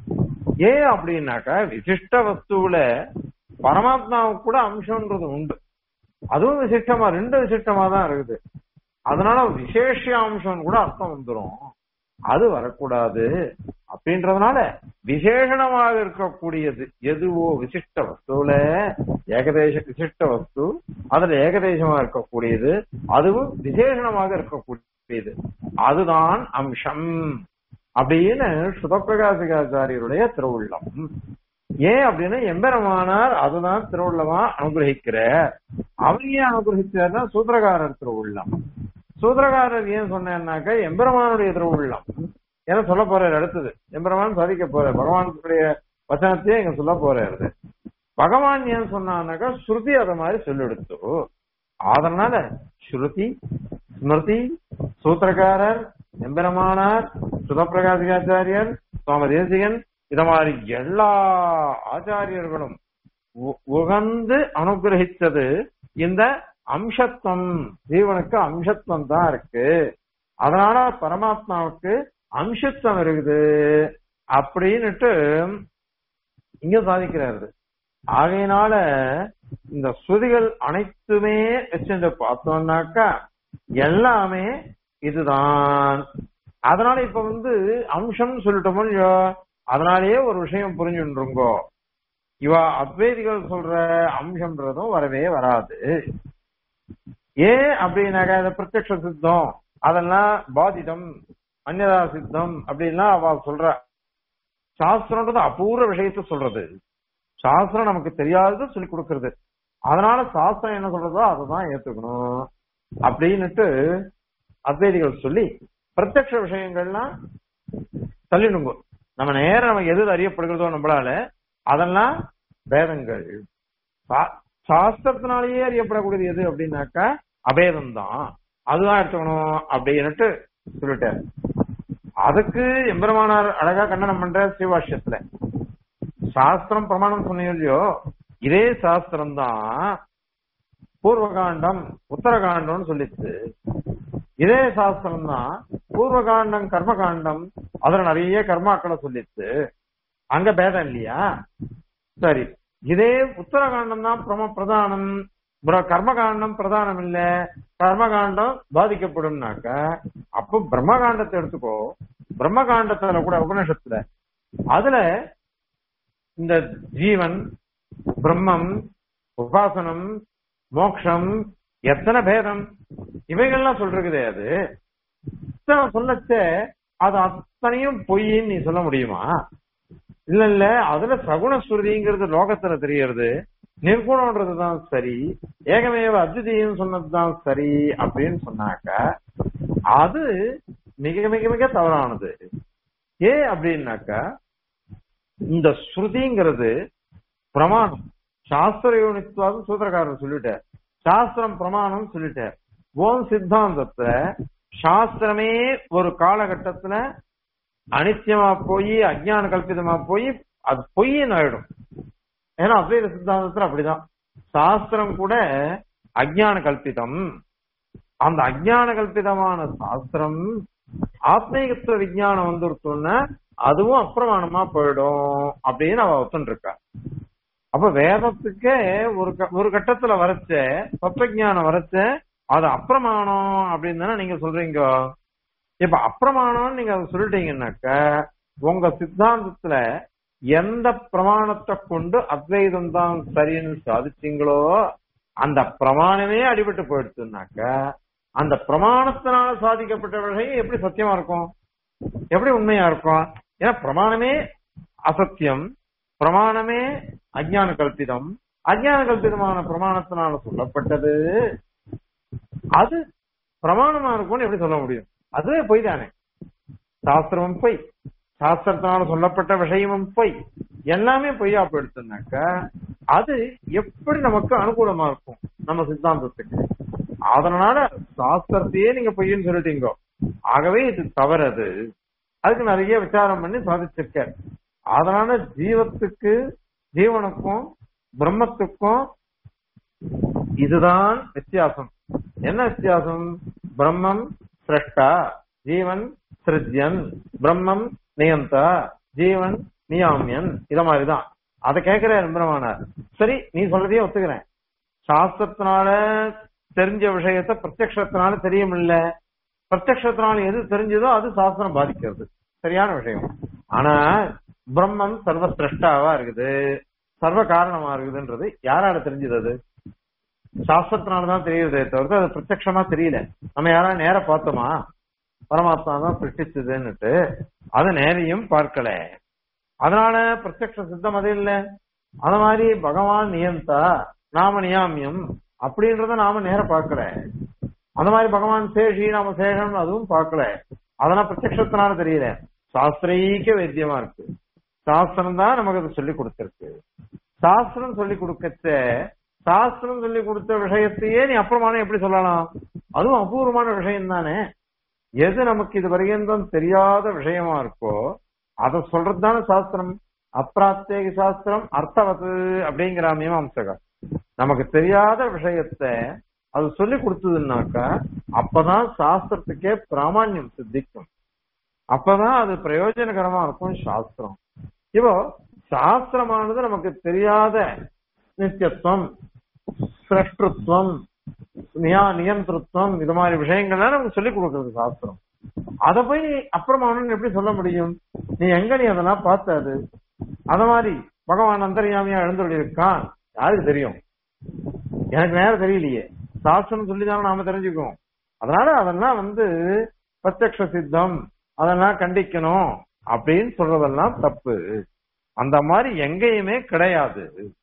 ஏன் அப்படின்னாக்கா விசிஷ்ட வஸ்துவுல பரமாத்மாவுக்கு கூட அம்சம்ன்றது உண்டு அதுவும் விசிஷ்டமா ரெண்டு விசிஷ்டமா தான் இருக்குது அதனால விசேஷ அம்சம் கூட அர்த்தம் வந்துரும் அது வரக்கூடாது அப்படின்றதுனால விசேஷணமாக இருக்கக்கூடியது எதுவோ விசிஷ்ட வஸ்துல ஏகதேச விசிஷ்ட வஸ்து அதுல ஏகதேசமா இருக்கக்கூடியது அதுவும் விசேஷணமாக இருக்கக்கூடியது அதுதான் அம்சம் அப்படின்னு சுதப்பிரகாசிகாச்சாரியருடைய திருவுள்ளம் ஏன் அப்படின்னா எம்பெருமானார் அதுதான் திருவுள்ளமா அனுகிரகிக்கிற அவர் ஏன் அனுகிரகிச்சார்னா சூத்திரகாரர் திருவுள்ளம் சூத்திரகாரர் ஏன் சொன்னாக்க எம்பெருமானுடைய திருவுள்ளம் ஏன்னா சொல்ல போறாரு அடுத்தது எம்பெருமான் சாதிக்க போற பகவானுடைய வசனத்தையே இங்க சொல்ல போறாரு பகவான் ஏன் சொன்னான்னாக்கா ஸ்ருதி அத மாதிரி சொல்லெடுத்து அதனால ஸ்ருதி ஸ்மிருதி சூத்திரக்காரர் எம்பெருமானார் சுதப்பிரகாசிகாச்சாரியர் சுவாமி தேசிகன் இத மாதிரி எல்லா ஆச்சாரியர்களும் உகந்து அனுகிரகித்தது இந்த அம்சத்துவம் ஜீவனுக்கு அம்சத்துவம் தான் இருக்கு அதனால பரமாத்மாவுக்கு அம்சத்துவம் இருக்குது அப்படின்னுட்டு இங்க சாதிக்கிறாரு ஆகையினால இந்த ஸ்ருதிகள் அனைத்துமே வச்சு பார்த்தோம்னாக்கா எல்லாமே இதுதான் அதனால இப்ப வந்து அம்சம் சொல்லிட்டோமோ இல்லையோ அதனாலேயே ஒரு விஷயம் புரிஞ்சுருங்கோ இவ அத்வைதிகள் சொல்ற அம்சம்ன்றதும் வரவே வராது ஏன் அப்படின்னாக்கா இந்த பிரத்யக்ஷ சித்தம் அதெல்லாம் பாதிதம் அந்நதா சித்தம் அப்படின்லாம் அவ சொல்ற சாஸ்திரம்ன்றது அபூர்வ விஷயத்த சொல்றது சாஸ்திரம் நமக்கு தெரியாதது சொல்லி கொடுக்கறது அதனால சாஸ்திரம் என்ன சொல்றதோ அதை ஏத்துக்கணும் அப்படின்னுட்டு அத்வைதிகள் சொல்லி பிரத்யக்ஷ விஷயங்கள்லாம் தள்ளிடுங்க நம்ம நேரம் நமக்கு எது அறியப்படுகிறதோ நம்மளால அதெல்லாம் வேதங்கள் சாஸ்திரத்தினாலேயே அறியப்படக்கூடியது எது அப்படின்னாக்கா அபேதம் தான் அதுதான் எடுத்துக்கணும் அப்படின்னுட்டு சொல்லிட்டாரு அதுக்கு எம்பெருமானார் அழகா கண்டனம் பண்ற சிவாஷ்யத்துல சாஸ்திரம் பிரமாணம் சொன்னீங்களோ இதே சாஸ்திரம் தான் பூர்வகாண்டம் உத்தரகாண்டம்னு சொல்லிச்சு இதே சாஸ்திரம் தான் பூர்வகாண்டம் கர்மகாண்டம் அதுல நிறைய கர்மாக்களை சொல்லிச்சு அங்க பேதம் இல்லையா சரி இதே உத்தரகாண்டம் தான் பிரம பிரதானம் கர்மகாண்டம் பிரதானம் இல்ல கர்மகாண்டம் பாதிக்கப்படும்னாக்க அப்போ பிரம்மகாண்டத்தை எடுத்துக்கோ பிரம்மகாண்டத்துல கூட உபநிஷத்துல அதுல இந்த ஜீவன் பிரம்மம் உபாசனம் மோக்ஷம் எத்தனை பேதம் இவைகள்லாம் சொல்றதே அது சொல்லச்ச அது அத்தனையும் பொய்ன்னு நீ சொல்ல முடியுமா இல்ல இல்ல அதுல சகுண ஸ்ருதிங்கிறது லோகத்துல தெரியறது நிர்குணம்ன்றதுதான் சரி ஏகமேவ அத்விதீயம் சொன்னதுதான் சரி அப்படின்னு சொன்னாக்க அது மிக மிக மிக தவறானது ஏன் அப்படின்னாக்கா இந்த ஸ்ருதிங்கிறது பிரமாணம் சாஸ்திர யூனித்வாதம் சூத்திரக்காரர் சொல்லிட்டார் சாஸ்திரம் பிரமாணம் சொல்லிட்டார் ஓம் சித்தாந்தத்துல சாஸ்திரமே ஒரு காலகட்டத்துல அனித்தியமா போய் அஜ்ஞான கல்பிதமா போய் அது பொய்ன்னு ஆயிடும் ஏன்னா அத்வைத சித்தாந்தத்துல அப்படிதான் சாஸ்திரம் கூட அஜ்ஞான கல்பிதம் அந்த அஜ்ஞான கல்பிதமான சாஸ்திரம் ஆத்மீகத்துவ விஞ்ஞானம் வந்துருத்தோன்னா அதுவும் அப்பிரமாணமா போயிடும் அப்படின்னு அவ ஒத்துன்னு இருக்கா அப்ப வேதத்துக்கே ஒரு க- ஒரு கட்டத்துல வரைச்ச தத்துவஞானம் வரைச்ச அது அப்பிரமாணம் அப்படின்னு தானே நீங்க சொல்றீங்க இப்ப அப்பிரமாணம்னு நீங்க அதை சொல்லிட்டீங்கன்னாக்க உங்க சித்தாந்தத்துல எந்த பிரமாணத்தை கொண்டு அத்வைதம் தான் சரின்னு சாதிச்சீங்களோ அந்த பிரமாணமே அடிபட்டு போயிடுச்சுனாக்க அந்த பிரமாணத்தினால சாதிக்கப்பட்ட விஷயம் எப்படி சத்தியமா இருக்கும் எப்படி உண்மையா இருக்கும் ஏன்னா பிரமாணமே அசத்தியம் பிரமாணமே அஜ்ஞான கல்பிதம் அஜ்ஞான கல்பிதமான பிரமாணத்தினால சொல்லப்பட்டது அது பிரமாணமா இருக்கும்னு எப்படி சொல்ல முடியும் அதுவே பொய் தானே சாஸ்திரமும் பொய் சாஸ்திரத்தினால சொல்லப்பட்ட விஷயமும் பொய் எல்லாமே பொய்யா போயிடுச்சுனாக்க அது எப்படி நமக்கு அனுகூலமா இருக்கும் நம்ம சித்தாந்தத்துக்கு அதனால சாஸ்திரத்தையே நீங்க பொய்ன்னு சொல்லிட்டீங்க ஆகவே இது தவறது அதுக்கு நிறைய விசாரம் பண்ணி சாதிச்சிருக்க அதனால ஜீவத்துக்கு ஜீவனுக்கும் பிரம்மத்துக்கும் இதுதான் வித்தியாசம் என்ன வித்தியாசம் பிரம்மம் சிரஷ்டா ஜீவன் சிருஜ்யன் பிரம்மம் நியந்தா ஜீவன் நியாமியன் இத மாதிரிதான் அதை கேட்கிற பிரமானார் சரி நீ சொல்றதையே ஒத்துக்கிறேன் சாஸ்திரத்தினால தெரிஞ்ச விஷயத்த பிரத்யக்ஷத்தினால தெரியுமில்ல பிரத்யக்ஷத்தினால எது தெரிஞ்சதோ அது சாஸ்திரம் பாதிக்கிறது சரியான விஷயம் ஆனா பிரம்மம் சர்வ சிரஷ்டாவா இருக்குது சர்வ காரணமா இருக்குதுன்றது யாரால தெரிஞ்சது அது சாஸ்திரத்தினாலதான் தெரியுதே தவிர்த்து அது பிரத்யக்ஷமா தெரியல நம்ம யாராவது நேர பார்த்தோமா பரமாத்மா தான் சிருஷ்டிச்சதுன்னுட்டு அதை நேரையும் பார்க்கல அதனால பிரத்யக்ஷ சித்தம் அது இல்ல அந்த மாதிரி பகவான் நியந்தா நாம நியாமியம் அப்படின்றத நாம நேர பார்க்கல அந்த மாதிரி பகவான் சேஷி நாம சேஷம் அதுவும் பார்க்கல அதெல்லாம் பிரத்யக்ஷத்தினால தெரியல சாஸ்திரீக வைத்தியமா இருக்கு சாஸ்திரம் தான் நமக்கு அதை சொல்லி கொடுத்திருக்கு சாஸ்திரம் சொல்லி கொடுக்கச்ச சாஸ்திரம் சொல்லி கொடுத்த விஷயத்தையே நீ அப்புறமான எப்படி சொல்லலாம் அதுவும் அபூர்வமான விஷயம் தானே எது நமக்கு இது வரைக்கும் தெரியாத விஷயமா இருக்கோ அதை சொல்றது தானே சாஸ்திரம் அப்பிராத்தேக சாஸ்திரம் அர்த்தவது அப்படிங்கிற மீமாம்சகா நமக்கு தெரியாத விஷயத்த அது சொல்லி கொடுத்ததுன்னாக்கா அப்பதான் சாஸ்திரத்துக்கே பிராமான்யம் சித்திக்கும் அப்பதான் அது பிரயோஜனகரமா இருக்கும் சாஸ்திரம் இப்போ சாஸ்திரமானது நமக்கு தெரியாத நித்தியத்துவம் சிரஷ்டத்துவம் நியா நியந்திரத்துவம் இது மாதிரி விஷயங்கள்லாம் நமக்கு சொல்லிக் கொடுக்கறது சாஸ்திரம் அதை போய் நீ அப்புறமானு எப்படி சொல்ல முடியும் நீ எங்க நீ அதெல்லாம் பார்த்த அது அத மாதிரி பகவான் அந்தரியாமியா எழுந்துள்ள இருக்கான் யாருக்கு தெரியும் எனக்கு நேரம் தெரியலையே சாஸ்திரம் சொல்லிதானே நாம தெரிஞ்சுக்குவோம் அதனால அதெல்லாம் வந்து பிரத்யக்ஷ சித்தம் அதெல்லாம் கண்டிக்கணும் அப்படின்னு சொல்றதெல்லாம் தப்பு அந்த மாதிரி எங்கேயுமே கிடையாது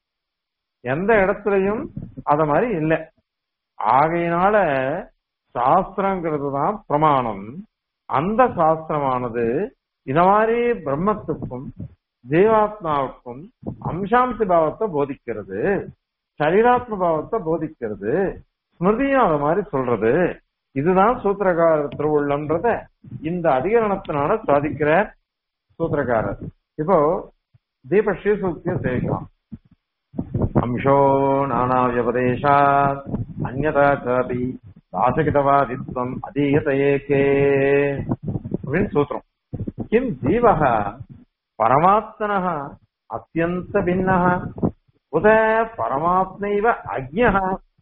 எந்த இடத்துலயும் அத மாதிரி இல்லை ஆகையினால சாஸ்திரங்கிறது தான் பிரமாணம் அந்த சாஸ்திரமானது இந்த மாதிரி பிரம்மத்துக்கும் ஜீவாத்மாவுக்கும் அம்சாம்சி பாவத்தை போதிக்கிறது சரீராத்ம பாவத்தை போதிக்கிறது ஸ்மிருதியும் அத மாதிரி சொல்றது இதுதான் சூத்திரகார திருவுள்ளம்ன்றத இந்த அதிகரணத்தினால சாதிக்கிற சூத்திரக்காரர் இப்போ தீப ஸ்ரீசூக்தியும் சேவிக்கலாம் அம்சோ நானா வியபதேசாத் அந்நதா சாபி தாசகிதவாதித்வம் அதீயத ஏகே அப்படின்னு சூத்திரம் கிம் ஜீவः பரமாத்மனः அத்தியந்த பின்னः உத பரமாத்மைவ அஜ்ஞः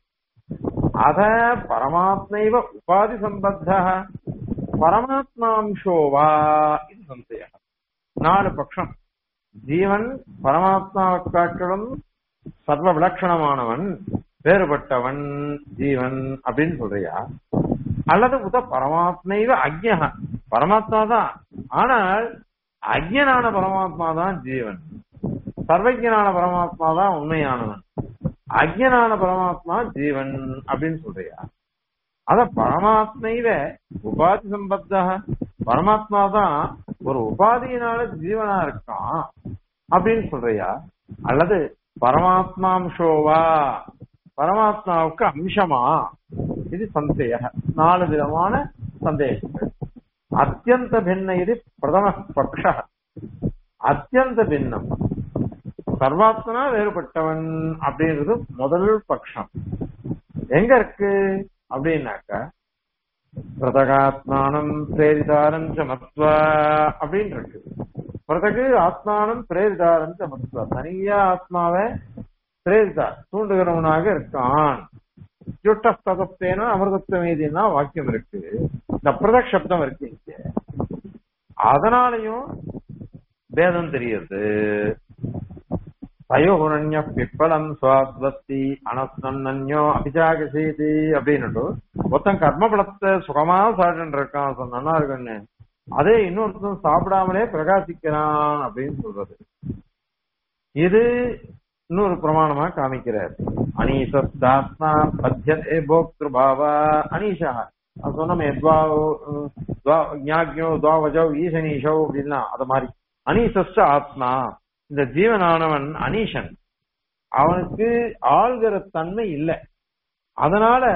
அத பரமாத்மைவ உபாதி சம்பத்தः பரமாத்மாம்சோ வா இது சந்தேகம் நாலு பட்சம் ஜீவன் பரமாத்மாவை காட்டிலும் சர்வ விலட்சணமானவன் வேறுபட்டவன் ஜீவன் அப்படின்னு சொல்றியா அல்லது உத பரமாத்மைவ அக்ஞக பரமாத்மா தான் ஆனால் அக்ஞனான பரமாத்மா தான் ஜீவன் சர்வஜனான பரமாத்மா தான் உண்மையானவன் அக்ஞனான பரமாத்மா ஜீவன் அப்படின்னு சொல்றியா அத பரமாத்மைவ உபாதி சம்பத்த பரமாத்மா தான் ஒரு உபாதியினால ஜீவனா இருக்கான் அப்படின்னு சொல்றியா அல்லது பரமாத்மாம்சோவா பரமாத்மாவுக்கு அம்சமா இது சந்தேக நாலு விதமான சந்தேகங்கள் அத்தியந்த பின்ன இது பிரதம பக்ஷ அத்தியந்த பின்னம் சர்வாத்மனா வேறுபட்டவன் அப்படின்றது முதல் பட்சம் எங்க இருக்கு அப்படின்னாக்க பிரதகாத்மானம் பிரேரிதாரம் ச மத்வா அப்படின்னு இருக்கு பிரதகு ஆத்மானம் பிரேரிதாரம் ச மத்வா தனியா ஆத்மாவை பிரேரிதார் தூண்டுகிறவனாக இருக்கான் யுட்டஸ்ததத்தேன அமிர்தத்துவமேதினா வாக்கியம் இருக்கு இந்த பிரதக் சப்தம் இருக்கு இங்க அதனாலையும் பேதம் தெரியுது தயோகுரண்ய பிப்பலம் சுவாஸ்வஸ்தி அனஸ்னன்யோ அபிஜாகசீதி அப்படின்னுட்டு ஒருத்தன் கர்மபலத்தை சுகமா சாப்பிட்டு இருக்கான் சொ- நல்லா இருக்குன்னு அதே இன்னொருத்தன் சாப்பிடாமலே பிரகாசிக்கிறான் அப்படின்னு சொல்றது இது இன்னொரு பிரமாணமா காமிக்கிறார் அனீசாத்மா பத்தியதே போக்திருபாவா அனீஷா அது சொன்னோமே துவாவோ, உம், துவா- ஞாக்யோ துவாவஜோ ஈசனீஷோ அப்படின்னா அது மாதிரி அனீசஸ்ட ஆத்மா இந்த ஜீவனானவன் அனீஷன் அவனுக்கு ஆள்கிற தன்மை இல்லை அதனால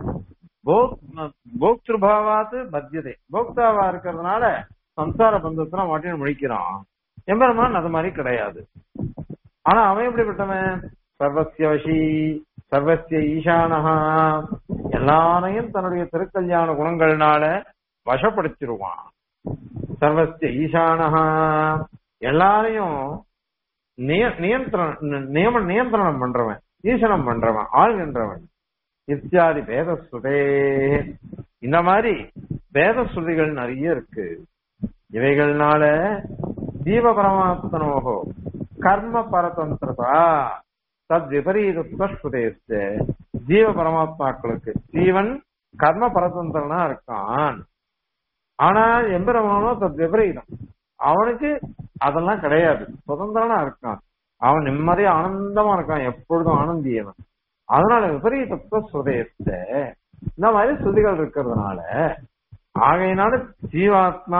போக்திருபாவாத்து பத்தியதை போக்தாவா இருக்கிறதுனால சம்சார பந்தத்துல மாட்டின்னு முழிக்கிறான் எம்பெருமான் அது மாதிரி கிடையாது ஆனா அவன் எப்படிப்பட்டவன் சர்வசிய வசி சர்வசிய ஈசானஹா எல்லாரையும் தன்னுடைய திருக்கல்யாண குணங்கள்னால வசப்படுத்திடுவான் சர்வசிய ஈசானஹா எல்லாரையும் நிய- நியந்திரண நியம நியந்திரணம் பண்றவன் ஈசனம் பண்றவன் ஆள்கின்றவன் இத்தியாதி வேதஸ்ருதே இந்த மாதிரி வேதஸ்ருதிகள் நிறைய இருக்கு இவைகள்னால ஜீவ பரமாத்மனோகோ கர்ம பரதந்திரதா தத் விபரீதஸ்ருதேஸ்த ஜீவ பரமாத்மாக்களுக்கு ஜீவன் கர்ம பரதந்திரனா இருக்கான் ஆனா எம்பெருமானோ தத் விபரீதம் அவனுக்கு அதெல்லாம் கிடையாது சுதந்திரனா இருக்கான் அவன் நிம்மதியா ஆனந்தமா இருக்கான் எப்பொழுதும் ஆனந்தியவன் அதனால விபரீதத்துவ சுதயத்த இந்த மாதிரி ஸ்ருதிகள் இருக்கிறதுனால ஆகையினால ஜீவாத்மா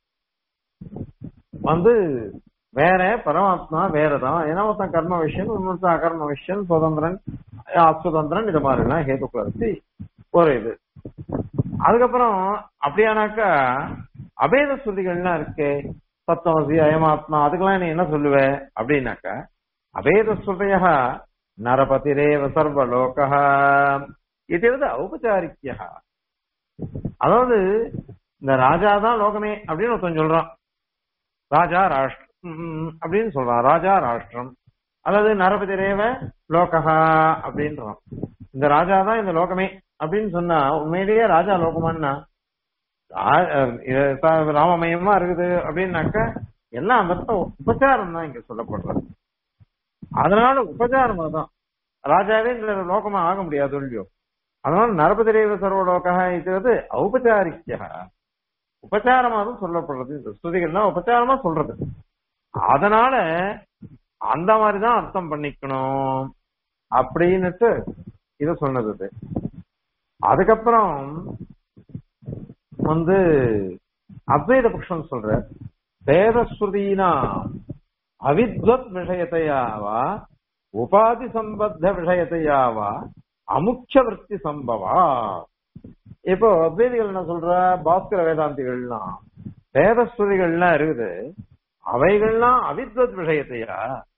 வந்து வேற பரமாத்மா வேறதான் ஏன்னா ஒருத்தன் கர்ம விஷயம் இன்னொருத்தன் அகர்ம விஷயம் சுதந்திரன் அசுதந்திரன் இது மாதிரி எல்லாம் ஹேதுக்குள்ள வச்சு ஒரு இது அதுக்கப்புறம் அப்படியானாக்கா அபேத ஸ்ருதிகள்லாம் இருக்கே சத்தமசி அயமாத்மா அதுக்கெல்லாம் நீ என்ன சொல்லுவ அப்படின்னாக்கா அபேத ஸ்ருதய நரபதிரேவ சர்வலோக இது வந்து ஔபச்சாரிக்கியா அதாவது இந்த ராஜா தான் லோகமே அப்படின்னு ஒருத்தன் சொல்றான் ராஜா ராஷ்டிரம் ம், அப்படின்னு சொல்றான் ராஜா ராஷ்டிரம் அல்லது நரபதிரேவ லோகஹா அப்படின்றான் இந்த ராஜா தான் இந்த லோகமே அப்படின்னு சொன்னா உண்மையிலேயே ராஜா லோகமான்னா ரா- அஹ் இது ச- ராமமயமா இருக்குது அப்படின்னாக்க எல்லாம் அந்த இடத்துல உபச்சாரம் தான் இங்க சொல்லப்படுறது அதனால உபச்சாரமா தான் ராஜாவே இந்த லோகமா ஆக முடியாது இல்லையோ அதனால நரபதிரேவ சர்வலோகா இது ஔபச்சாரிக்கா உபச்சாரமா தான் சொல்லப்படுறது இந்த ஸ்துதிகள்லாம் உபச்சாரமா சொல்றது அதனால அந்த மாதிரிதான் அர்த்தம் பண்ணிக்கணும் அப்படின்னுட்டு இத சொன்னது இது. அதுக்கப்புறம் வந்து அத்வைத பக்ஷம் சொல்ற வேதஸ்ருதீனா அவித்வத் விஷயத்தையாவா உபாதி சம்பத்த விஷயத்தையாவா அமுக்கிய விற்பி சம்பவா இப்போ அத்வைதிகள் என்ன சொல்ற பாஸ்கர வேதாந்திகள்லாம் வேதஸ்ருதிகள்லாம் இருக்குது அவைகள்லாம் அவித்வத் விஷயத்தையா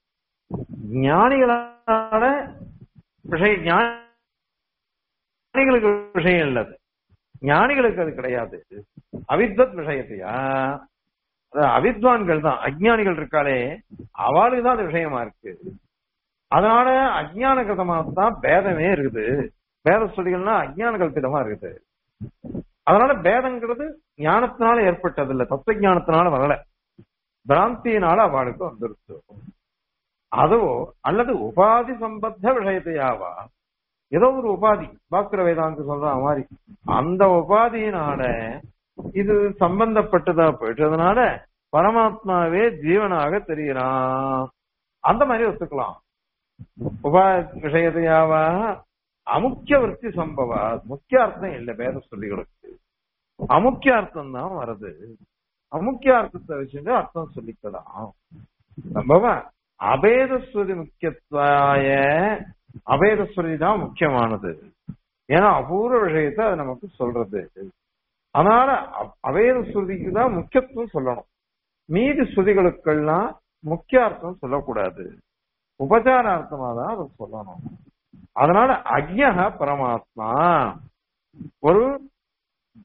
ஞானிகளால விஷய ஞானிகளுக்கு விஷயம் இல்ல அது ஞானிகளுக்கு அது கிடையாது அவித்வத் விஷயத்தையா அதாவது அவித்வான்கள் தான் அஜ்ஞானிகள் இருக்காளே அவளுக்கு தான் அது விஷயமா இருக்கு அதனால அஜ்ஞான கிருதமா தான் பேதமே இருக்குது பேத ஸ்ருதிகள்னா அஜ்ஞான கல்பிதமா இருக்குது அதனால பேதங்கிறது ஞானத்தினால ஏற்பட்டது இல்ல தத்துவ ஞானத்தினால வரல பிராந்தியினால அவளுக்கு வந்துருச்சு அதுவோ அல்லது உபாதி சம்பத்த விஷயத்தையாவா ஏதோ ஒரு உபாதி பாஸ்கர வேதாந்தி சொல்ற மாதிரி அந்த உபாதியினால இது சம்பந்தப்பட்டதா போயிட்டதுனால பரமாத்மாவே ஜீவனாக தெரிகிறான் அந்த மாதிரி ஒத்துக்கலாம் உபா விஷயத்தையாவா அமுக்கிய விற்பி சம்பவா முக்கிய அர்த்தம் இல்ல வேத சொல்லிகளுக்கு அமுக்கிய அர்த்தம் தான் வருது அமுக்கிய அர்த்தத்தை வச்சுட்டு அர்த்தம் சொல்லிக்கலாம் சம்பவ அபேதஸ்வதி முக்கியத்துவாய அபேதஸ்வதி தான் முக்கியமானது ஏன்னா அபூர்வ விஷயத்தை அது நமக்கு சொல்றது அதனால அ- அபேத ஸ்ருதிக்கு தான் முக்கியத்துவம் சொல்லணும் மீதி ஸ்ருதிகளுக்கெல்லாம் முக்கிய அர்த்தம் சொல்லக்கூடாது உபச்சார அர்த்தமா தான் அதை சொல்லணும் அதனால அக்ஞக பரமாத்மா ஒரு அ-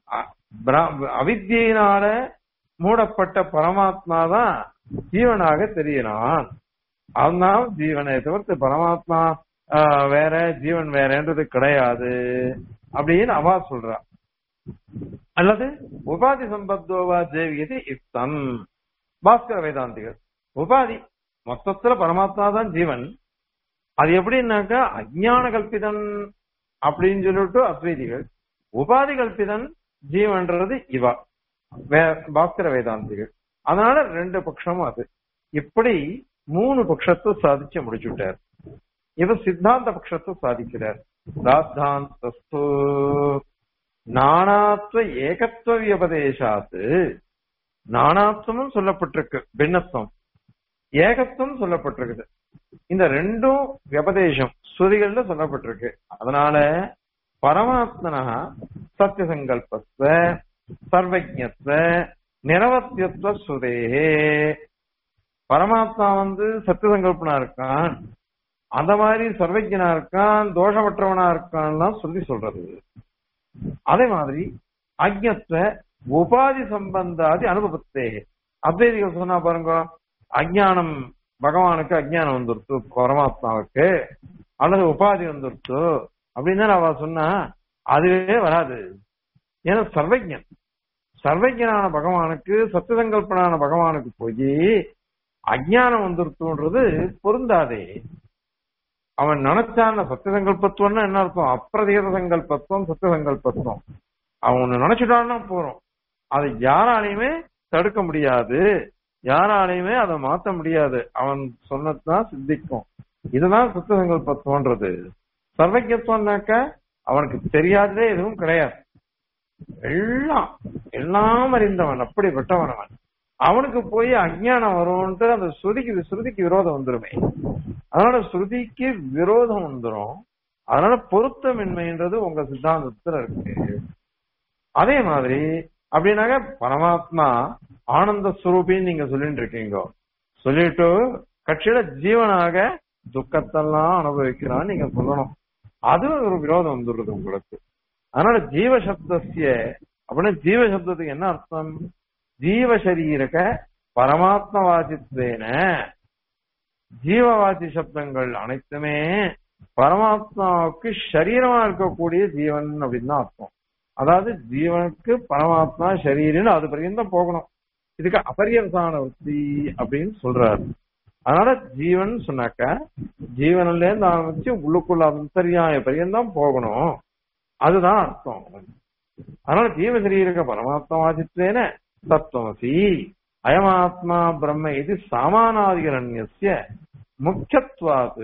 பிரா- அவித்யினால மூடப்பட்ட பரமாத்மா தான் ஜீவனாக தெரியறான் அதுதான் ஜீவனை தவிர்த்து பரமாத்மா ஆஹ், வேற ஜீவன் வேறன்றது கிடையாது அப்படின்னு அவா சொல்றா அல்லது உபாதி சம்பத்தோவா தேவியது இத்தம் பாஸ்கர வேதாந்திகள் உபாதி மொத்தத்துல பரமாத்மா தான் ஜீவன் அது எப்படின்னாக்கா அஜ்ஞான கல்பிதன் அப்படின்னு சொல்லிட்டு அத்வைதிகள் உபாதி கல்பிதன் ஜீவன்றது இவா வே- பாஸ்கர வேதாந்திகள் அதனால ரெண்டு பட்சமும் அது இப்படி மூணு பட்சத்தை சாதிச்சு முடிச்சுட்டார் இவர் சித்தாந்த பட்சத்தை சாதிக்கிறார் ராத்தாந்தஸ்து நானாத்வ ஏகத்துவ வியபதேசாத்து நானாத்வமும் சொல்லப்பட்டிருக்கு பின்னத்துவம் ஏகத்துவம் சொல்லப்பட்டிருக்குது இந்த ரெண்டும் வியபதேசம் ஸ்ருதிகள்ல சொல்லப்பட்டிருக்கு அதனால பரமாத்மனா சத்திய சங்கல்பஸ்வ சர்வஜத்வ நிரவத்தியத்துவ ஸ்ருதேகே பரமாத்மா வந்து சத்திய சங்கல்பனா இருக்கான் அந்த மாதிரி சர்வஜனா இருக்கான் தோஷமற்றவனா இருக்கான்லாம் சொல்லி சொல்றது அதே மாதிரி அஜ்ஞத்வ உபாதி சம்பந்தாதி அனுபவத்தே அத்வைதிகள் சொன்னா பாருங்க அஜ்ஞானம் பகவானுக்கு அஜ்ஞானம் வந்துருத்து பரமாத்மாவுக்கு அல்லது உபாதி வந்துருத்து அப்படின்னு தான் அவ சொன்னா அதுவே வராது ஏன்னா சர்வஜன் சர்வஜனான பகவானுக்கு சத்தியசங்கல்பனான பகவானுக்கு போய் அஜ்ஞானம் வந்துருத்துன்றது பொருந்தாதே அவன் நினைச்சான சத்தியசங்கல்பத்துவம்னா என்ன அர்த்தம் அப்பிரதேச சங்கல்பத்துவம் சத்தியசங்கல்பத்துவம் அவன் ஒண்ணு நினைச்சுட்டான்னா போறோம் அதை யாராலையுமே தடுக்க முடியாது யாராலையுமே அதை மாத்த முடியாது அவன் சொன்னதுதான் சித்திக்கும் இதுதான் சுத்த சங்கல்பத்துவன்றது சர்வஜத்துவம்னாக்க அவனுக்கு தெரியாததே எதுவும் கிடையாது எல்லாம் எல்லாம் அறிந்தவன் அப்படிப்பட்டவன் அவன் அவனுக்கு போய் அஜ்ஞானம் வரும்ன்ட்டு அந்த ஸ்ருதிக்கு ஸ்ருதிக்கு விரோதம் வந்துருமே அதனால ஸ்ருதிக்கு விரோதம் வந்துரும் அதனால பொருத்தமின்மைன்றது உங்க சித்தாந்தத்துல இருக்கு அதே மாதிரி அப்படின்னாக்க பரமாத்மா ஆனந்த ஸ்வரூபின்னு நீங்க சொல்லிட்டு இருக்கீங்க சொல்லிட்டு கட்சியில ஜீவனாக துக்கத்தெல்லாம் அனுபவிக்கிறான்னு நீங்க சொல்லணும் அது ஒரு விரோதம் வந்துடுறது உங்களுக்கு அதனால ஜீவசப்தசிய அப்படின்னா ஜீவசப்தத்துக்கு என்ன அர்த்தம் ஜீவசரீரக பரமாத்மவாதித்வேன ஜீவவாதி சப்தங்கள் அனைத்துமே பரமாத்மாவுக்கு சரீரமா இருக்கக்கூடிய ஜீவன் அப்படின்னு தான் அர்த்தம் அதாவது ஜீவனுக்கு பரமாத்மா சரீரன்னு அது பரியந்தம் போகணும் இதுக்கு அபரியவசான வృத்தி அப்படின்னு சொல்றாரு அதனால ஜீவன் சொன்னாக்க ஜீவனில இருந்து ஆரம்பிச்சு உள்ளுக்குள்ள அந்தரியாய பரியந்தம் போகணும் அதுதான் அர்த்தம் அதனால ஜீவசரீரக பரமாத்மா வாசித்தேன தத்துவமசி அயமாத்மா பிரம்ம இது சாமானாதிகரண்யசிய முக்கியத்துவாது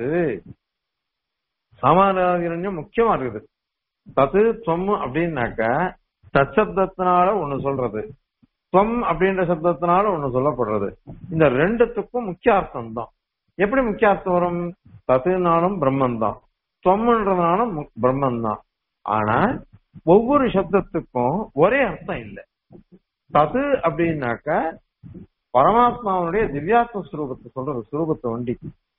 சாமானாதிகரண்யம் முக்கியமா இருக்குது தத்து தொம் அப்படின்னாக்க தச்சப்தத்தினால ஒண்ணு சொல்றது தொம் அப்படின்ற சப்தத்தினால ஒண்ணு சொல்லப்படுறது இந்த ரெண்டுத்துக்கும் முக்கிய அர்த்தம் தான் எப்படி முக்கிய அர்த்தம் வரும் தத்துனாலும் பிரம்மன் தான் தொம்ன்றதுனாலும் பிரம்மன் தான் ஆனா ஒவ்வொரு சப்தத்துக்கும் ஒரே அர்த்தம் இல்லை தது அப்படின்னாக்க பரமாத்மாவுடைய திவ்யாத்ம ஸ்வரூபத்தை சொல்றது ஸ்வரூபத்தை வண்டி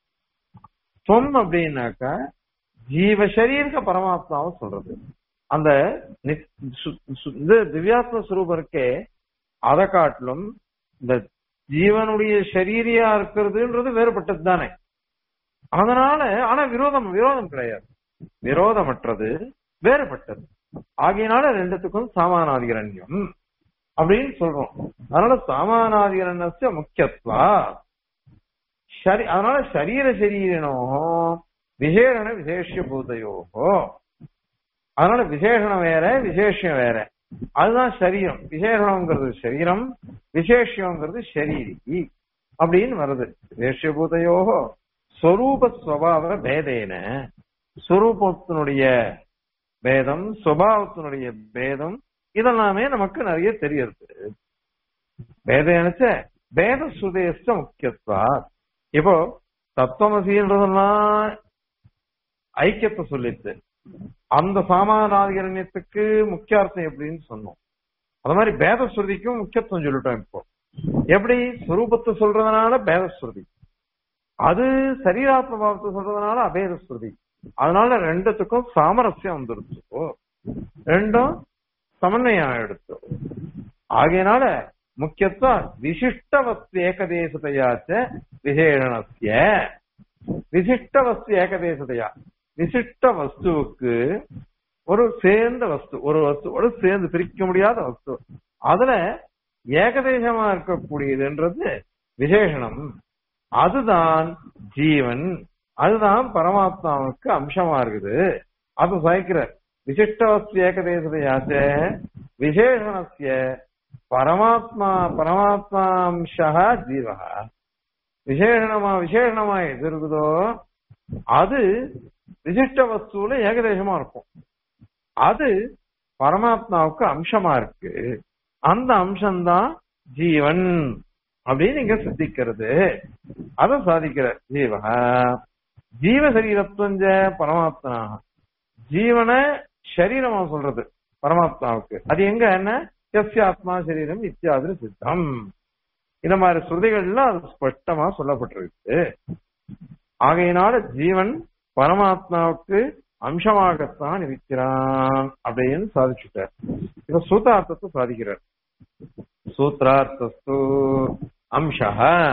தொம் அப்படின்னாக்க ஜீவசரீரக பரமாத்மாவை சொல்றது அந்த நித்- சு- சு- இது திவ்யாத்ம ஸ்வரூபம் இருக்கே அதை காட்டிலும் இந்த ஜீவனுடைய சரீரியா இருக்கிறதுன்றது வேறுபட்டது தானே அதனால ஆனா விரோதம் விரோதம் கிடையாது விரோதமற்றது வேறுபட்டது ஆகையினால ரெண்டுத்துக்கும் சாமானாதிகரண்யம் அப்படின்னு சொல்றோம் அதனால சாமானாதிகரண்யஸ்ய முக்கியத்துவா சரி அதனால சரீர சரீரனோ விசேஷண விசேஷ பூதையோகோ அதனால விசேஷணம் வேற விசேஷம் வேற அதுதான் சரீரம் விசேஷணம்ங்கிறது சரீரம் விசேஷங்கிறது ஷரீரி அப்படின்னு வருது விசேஷபூதையோகோ ஸ்வரூப ஸ்வபாவ பேதேன ஸ்வரூபத்தினுடைய பேதம் சுபாவத்தினுடைய பேதம் இதெல்லாமே நமக்கு நிறைய தெரியறது பேதேனச்ச பேத சுதேஷ்ட முக்கியத்துவா இப்போ தத்துவமசின்றதெல்லாம் ஐக்கியத்தை சொல்லிட்டு அந்த சாமானாதிகரண்யத்துக்கு முக்கிய அர்த்தம் எப்படின்னு சொன்னோம் அது மாதிரி பேத ஸ்ருதிக்கும் முக்கியத்துவம் சொல்லிட்டோம் இப்போ எப்படி ஸ்வரூபத்தை சொல்றதுனால பேத ஸ்ருதி அது சரீராத்ம பாவத்தை சொல்றதுனால அபேத ஸ்ருதி அதனால ரெண்டுத்துக்கும் சாமரஸ்யம் வந்துருச்சு ரெண்டும் சமன்வயம் எடுத்து ஆகையினால முக்கியத்துவம் விசிஷ்ட வஸ்து ஏகதேசத்தையாச்ச விசேஷணஸ்ய விசிஷ்ட வஸ்து ஏகதேசத்தையா விசிஷ்ட வஸ்துவுக்கு ஒரு சேர்ந்த வஸ்து ஒரு வஸ்துவோடு சேர்ந்து பிரிக்க முடியாத வஸ்து அதுல ஏகதேசமா இருக்கக்கூடியதுன்றது விசேஷணம் அதுதான் ஜீவன் அதுதான் பரமாத்மாவுக்கு அம்சமா இருக்குது அது சாய்க்கிற விசிஷ்ட வஸ்து ஏகதேசதையாச்ச விசேஷணஸ்ய பரமாத்மா பரமாத்மாம்சா ஜீவா விசேஷணமா விசேஷணமா எது இருக்குதோ அது விசிஷ்ட வஸ்துல ஏகதேசமா இருக்கும் அது பரமாத்மாவுக்கு அம்சமா இருக்கு அந்த அம்சம்தான் ஜீவன் அப்படின்னு இங்க சித்திக்கிறது அதை சாதிக்கிற ஜீவ ஜீவ சரீரத்துவஞ்ச பரமாத்மா ஜீவன சரீரமா சொல்றது பரமாத்மாவுக்கு அது எங்க என்ன எஸ் ஆத்மா சரீரம் இத்தியாதிரி சித்தம் இந்த மாதிரி ஸ்ருதிகள்ல அது ஸ்பஷ்டமா சொல்லப்பட்டிருக்கு ஆகையினால ஜீவன் பரமாத்மாவுக்கு அம்சமாகத்தான் இருக்கிறான் அப்படின்னு சாதிச்சுட்டார் இப்ப சூத்தார்த்தத்தை சாதிக்கிறார் சூத்ரார்த்தஸ்து அம்சா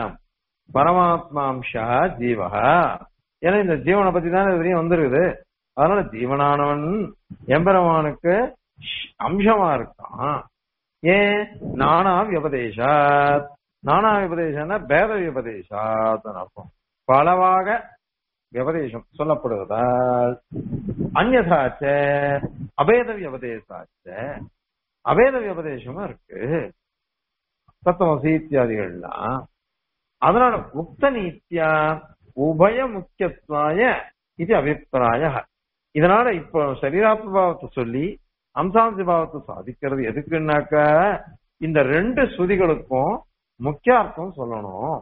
பரமாத்மா அம்சா ஜீவா ஏன்னா இந்த ஜீவனை பத்தி தான் இதுலயும் வந்துருக்குது அதனால ஜீவனானவன் எம்பெருமானுக்கு அம்சமா இருக்கான் ஏன் நானா விபதேசாத் நானா விபதேசம்னா பேத விபதேசாத் அர்த்தம் பலவாக விபதேசம் சொல்லப்படுவதால் அந்நதாச்ச அபேத விபதேசாச்ச அபேத விபதேசமும் இருக்கு தத்துவசி இத்தியாதிகள்லாம் அதனால உக்த நீத்தியா உபய முக்கியத்துவாய இது அபிப்பிராய இதனால இப்போ சரீராத்ம பாவத்தை சொல்லி அம்சாம்ச பாவத்தை சாதிக்கிறது எதுக்குன்னாக்க இந்த ரெண்டு ஸ்ருதிகளுக்கும் முக்கிய அர்த்தம் சொல்லணும்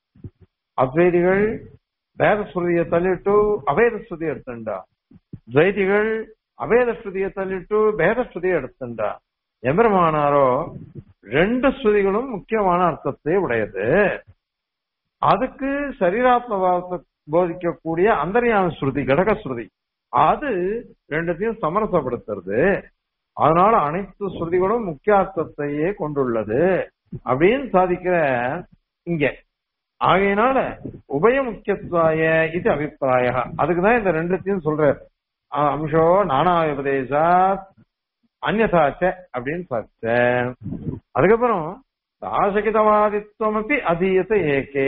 அத்வைதிகள் வேத ஸ்ருதியை தள்ளிட்டு அவேத ஸ்ருதி எடுத்துண்டா துவைதிகள் அவேத ஸ்ருதியை தள்ளிட்டு வேத ஸ்ருதியை எடுத்துண்டா எம்பெருமானாரோ ரெண்டு ஸ்ருதிகளும் முக்கியமான அர்த்தத்தை உடையது அதுக்கு சரீராத்ம பாவத்தை போதிக்கக்கூடிய அந்தரியான ஸ்ருதி கடக ஸ்ருதி அது ரெண்டுத்தையும் சமரசப்படுத்துறது அதனால அனைத்து ஸ்ருதிகளும் முக்கிய அர்த்தத்தையே கொண்டுள்ளது அப்படின்னு சாதிக்கிற இங்க ஆகையினால உபய முக்கியத்துவாய இது அபிப்பிராய அதுக்குதான் இந்த ரெண்டுத்தையும் சொல்ற அம்சோ நானா உபதேசா அந்நதாச்ச அப்படின்னு சாச்ச அதுக்கப்புறம் தாசகிதவாதித்வம் அப்படி அதீயத்தை ஏகே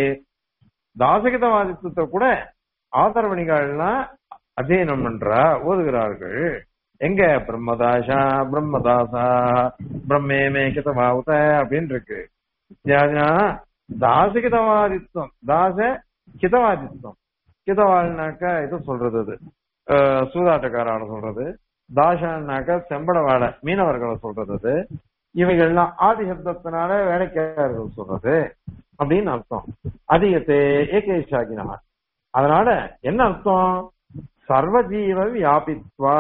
தாசகிதவாதித்துவத்தை கூட ஆதரவணிகள்லாம் அத்தியனம் பண்றா ஓதுகிறார்கள் எங்க பிரம்மதாசா பிரம்மதாசா பிரம்மேமே கிதமாவுத அப்படின்னு இருக்கு இத்தியாதினா தாசகிதவாதித்வம் தாச கிதவாதித்வம் கிதவாள்னாக்கா இது சொல்றது அது சூதாட்டக்காரால சொல்றது தாசான்னாக்கா செம்படவாளை மீனவர்களை சொல்றது அது இவைகள்லாம் ஆதி சப்தத்தினால வேலைக்காரர்கள் சொல்றது அப்படின்னு அர்த்தம் அதிகத்தை ஏகேஷாகினா அதனால என்ன அர்த்தம் சர்வஜீவ வியாபித்வா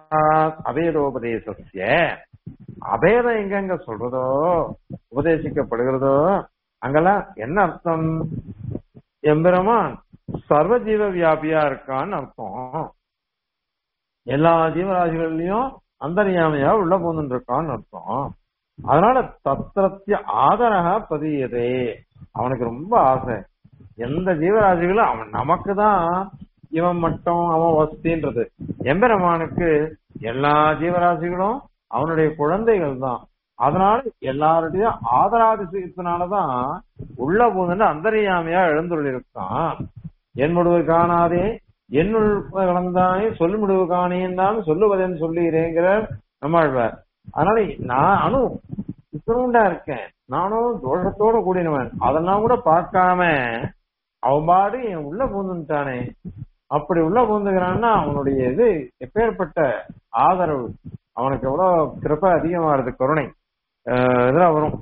அபேதோபதேசஸ்ய அபேதம் எங்கெங்க சொல்றதோ உபதேசிக்கப்படுகிறதோ அங்கெல்லாம் என்ன அர்த்தம் எம்பெருமான் சர்வஜீவ வியாபியா இருக்கான்னு அர்த்தம் எல்லா ஜீவராசிகள்லயும் அந்தரியாமையா உள்ள போந்துட்டு இருக்கான்னு அர்த்தம் அதனால தத்திரத்திய ஆதரக பதியதே அவனுக்கு ரொம்ப ஆசை எந்த ஜீவராசிகளும் அவன் நமக்கு தான் இவன் மட்டும் அவன் வசதின்றது எம்பெருமானுக்கு எல்லா ஜீவராசிகளும் அவனுடைய குழந்தைகள் தான் அதனால எல்லாருடைய ஆதராதிசயத்தினாலதான் உள்ள போதுன்னு அந்தரியாமையா எழுந்துள்ளிருக்கான் என் முடிவு காணாதே என்னுள் கலந்தானே சொல்லு முடிவு காணேன் சொல்லுவதேன்னு சொல்லுகிறேங்கிற நம்மாழ்வார் அதனால நான் அணு இத்தனோண்டா இருக்கேன் நானும் தோஷத்தோட கூடினவன் அதெல்லாம் கூட பார்க்காம அவன் பாடு என் உள்ள பூந்துட்டானே அப்படி உள்ள பூந்துக்கிறான்னா அவனுடைய இது எப்பேற்பட்ட ஆதரவு அவனுக்கு எவ்வளவு கிருப்ப அதிகமா இருக்கு கருணை இதுல வரும்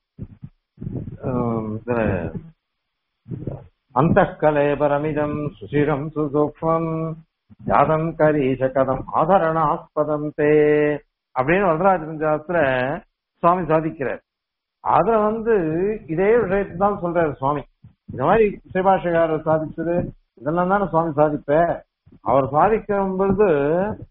அந்த கலேபரமிதம் சுசிரம் சுசூக்மம் யாதம் கரீச கதம் ஆதரணாஸ்பதம் தே அப்படின்னு வரதராஜன் சாஸ்திர சுவாமி சாதிக்கிறார் அதுல வந்து இதே விஷயத்தை தான் சொல்றாரு சுவாமி இந்த மாதிரி சிவபாஷகாரர் சாதிச்சது இதெல்லாம் தானே சுவாமி சாதிப்ப அவர் சாதிக்கும் பொழுது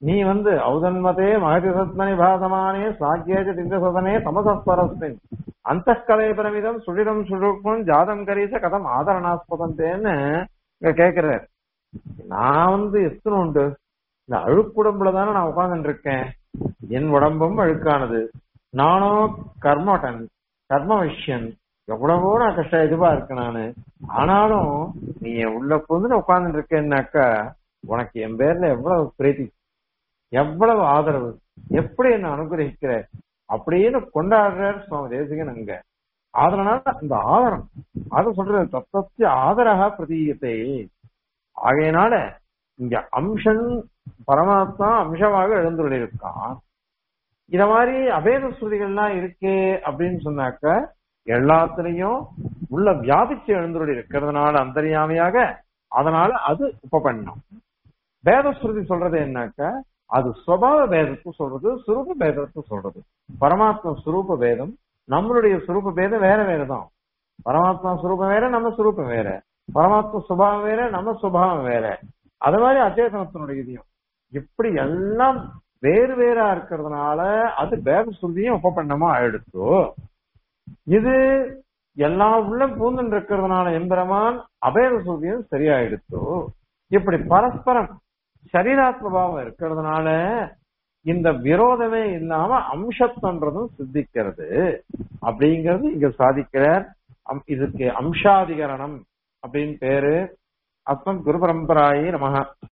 நீ வந்து ஔதன்மதே மகதி சத்மனி பாதமானே சாக்கியேஜ திந்தசதனே தமசஸ்பரஸ்மின் அந்த கலைபரமிதம் சுழிடம் சுழுக்கும் ஜாதம் கரீச கதம் ஆதரணாஸ்பதந்தேன்னு இங்க கேக்குறாரு நான் வந்து எத்தனை உண்டு இந்த அழுக்குடம்புல தானே நான் உட்கார்ந்துட்டு இருக்கேன் என் உடம்பும் அழுக்கானது நானும் கர்மடன் கர்ம விஷயன் எவ்வளவோ நான் கஷ்ட இதுவா இருக்கு நானு ஆனாலும் நீ என் உள்ள புந்து உட்கார்ந்துட்டு இருக்கேன்னாக்கா உனக்கு என் பேர்ல எவ்வளவு பிரீத்தி எவ்வளவு ஆதரவு எப்படி என்ன அனுகிரகிக்கிற அப்படின்னு கொண்டாடுறார் சுவாமி தேசிகன் அங்க அதனால இந்த ஆதரம் அது சொல்றது தத்தத்திய ஆதரகா பிரதீயத்தை ஆகையினால இங்க அம்சன் பரமாத்மா அம்சமாக எழுந்துள்ளிருக்கான் இத மாதிரி அபேத ஸ்ருதிகள்லாம் இருக்கே அப்படின்னு சொன்னாக்க எல்லாத்துலயும் உள்ள வியாபிச்சு எழுந்துள்ளி இருக்கிறதுனால அந்தரியாமையாக அதனால அது உபபண்ணம் வேதஸ்ருதி சொல்றது என்னக்க அது சுவாவ பேதத்தை சொல்றது சுரூப பேதத்தை சொல்றது பரமாத்மா சுரூப பேதம் நம்மளுடைய சுரூப பேதம் வேற வேற தான் பரமாத்மா சுரூபம் வேற நம்ம சுரூபம் வேற பரமாத்மா சுபாவம் வேற நம்ம சுபாவம் வேற அது மாதிரி அச்சேதனத்தினுடைய இதையும் இப்படி எல்லாம் வேறு வேறா இருக்கிறதுனால அது பேத சுருதியும் உபபண்ணமா ஆயிடுச்சோ இது எல்லா உள்ள பூந்துட்டு இருக்கிறதுனால எம்பெருமான் அபேத சுருதியும் சரியாயிடுச்சோ இப்படி பரஸ்பரம் சரீராத்மபாவம் இருக்கிறதுனால இந்த விரோதமே இல்லாம அம்சத்தன்றதும் சித்திக்கிறது அப்படிங்கிறது இங்க சாதிக்கிறார் அம்- இதுக்கு அம்சாதிகரணம் அப்படின்னு பேரு அஸ்மத் குரு பரம்பராயி நமக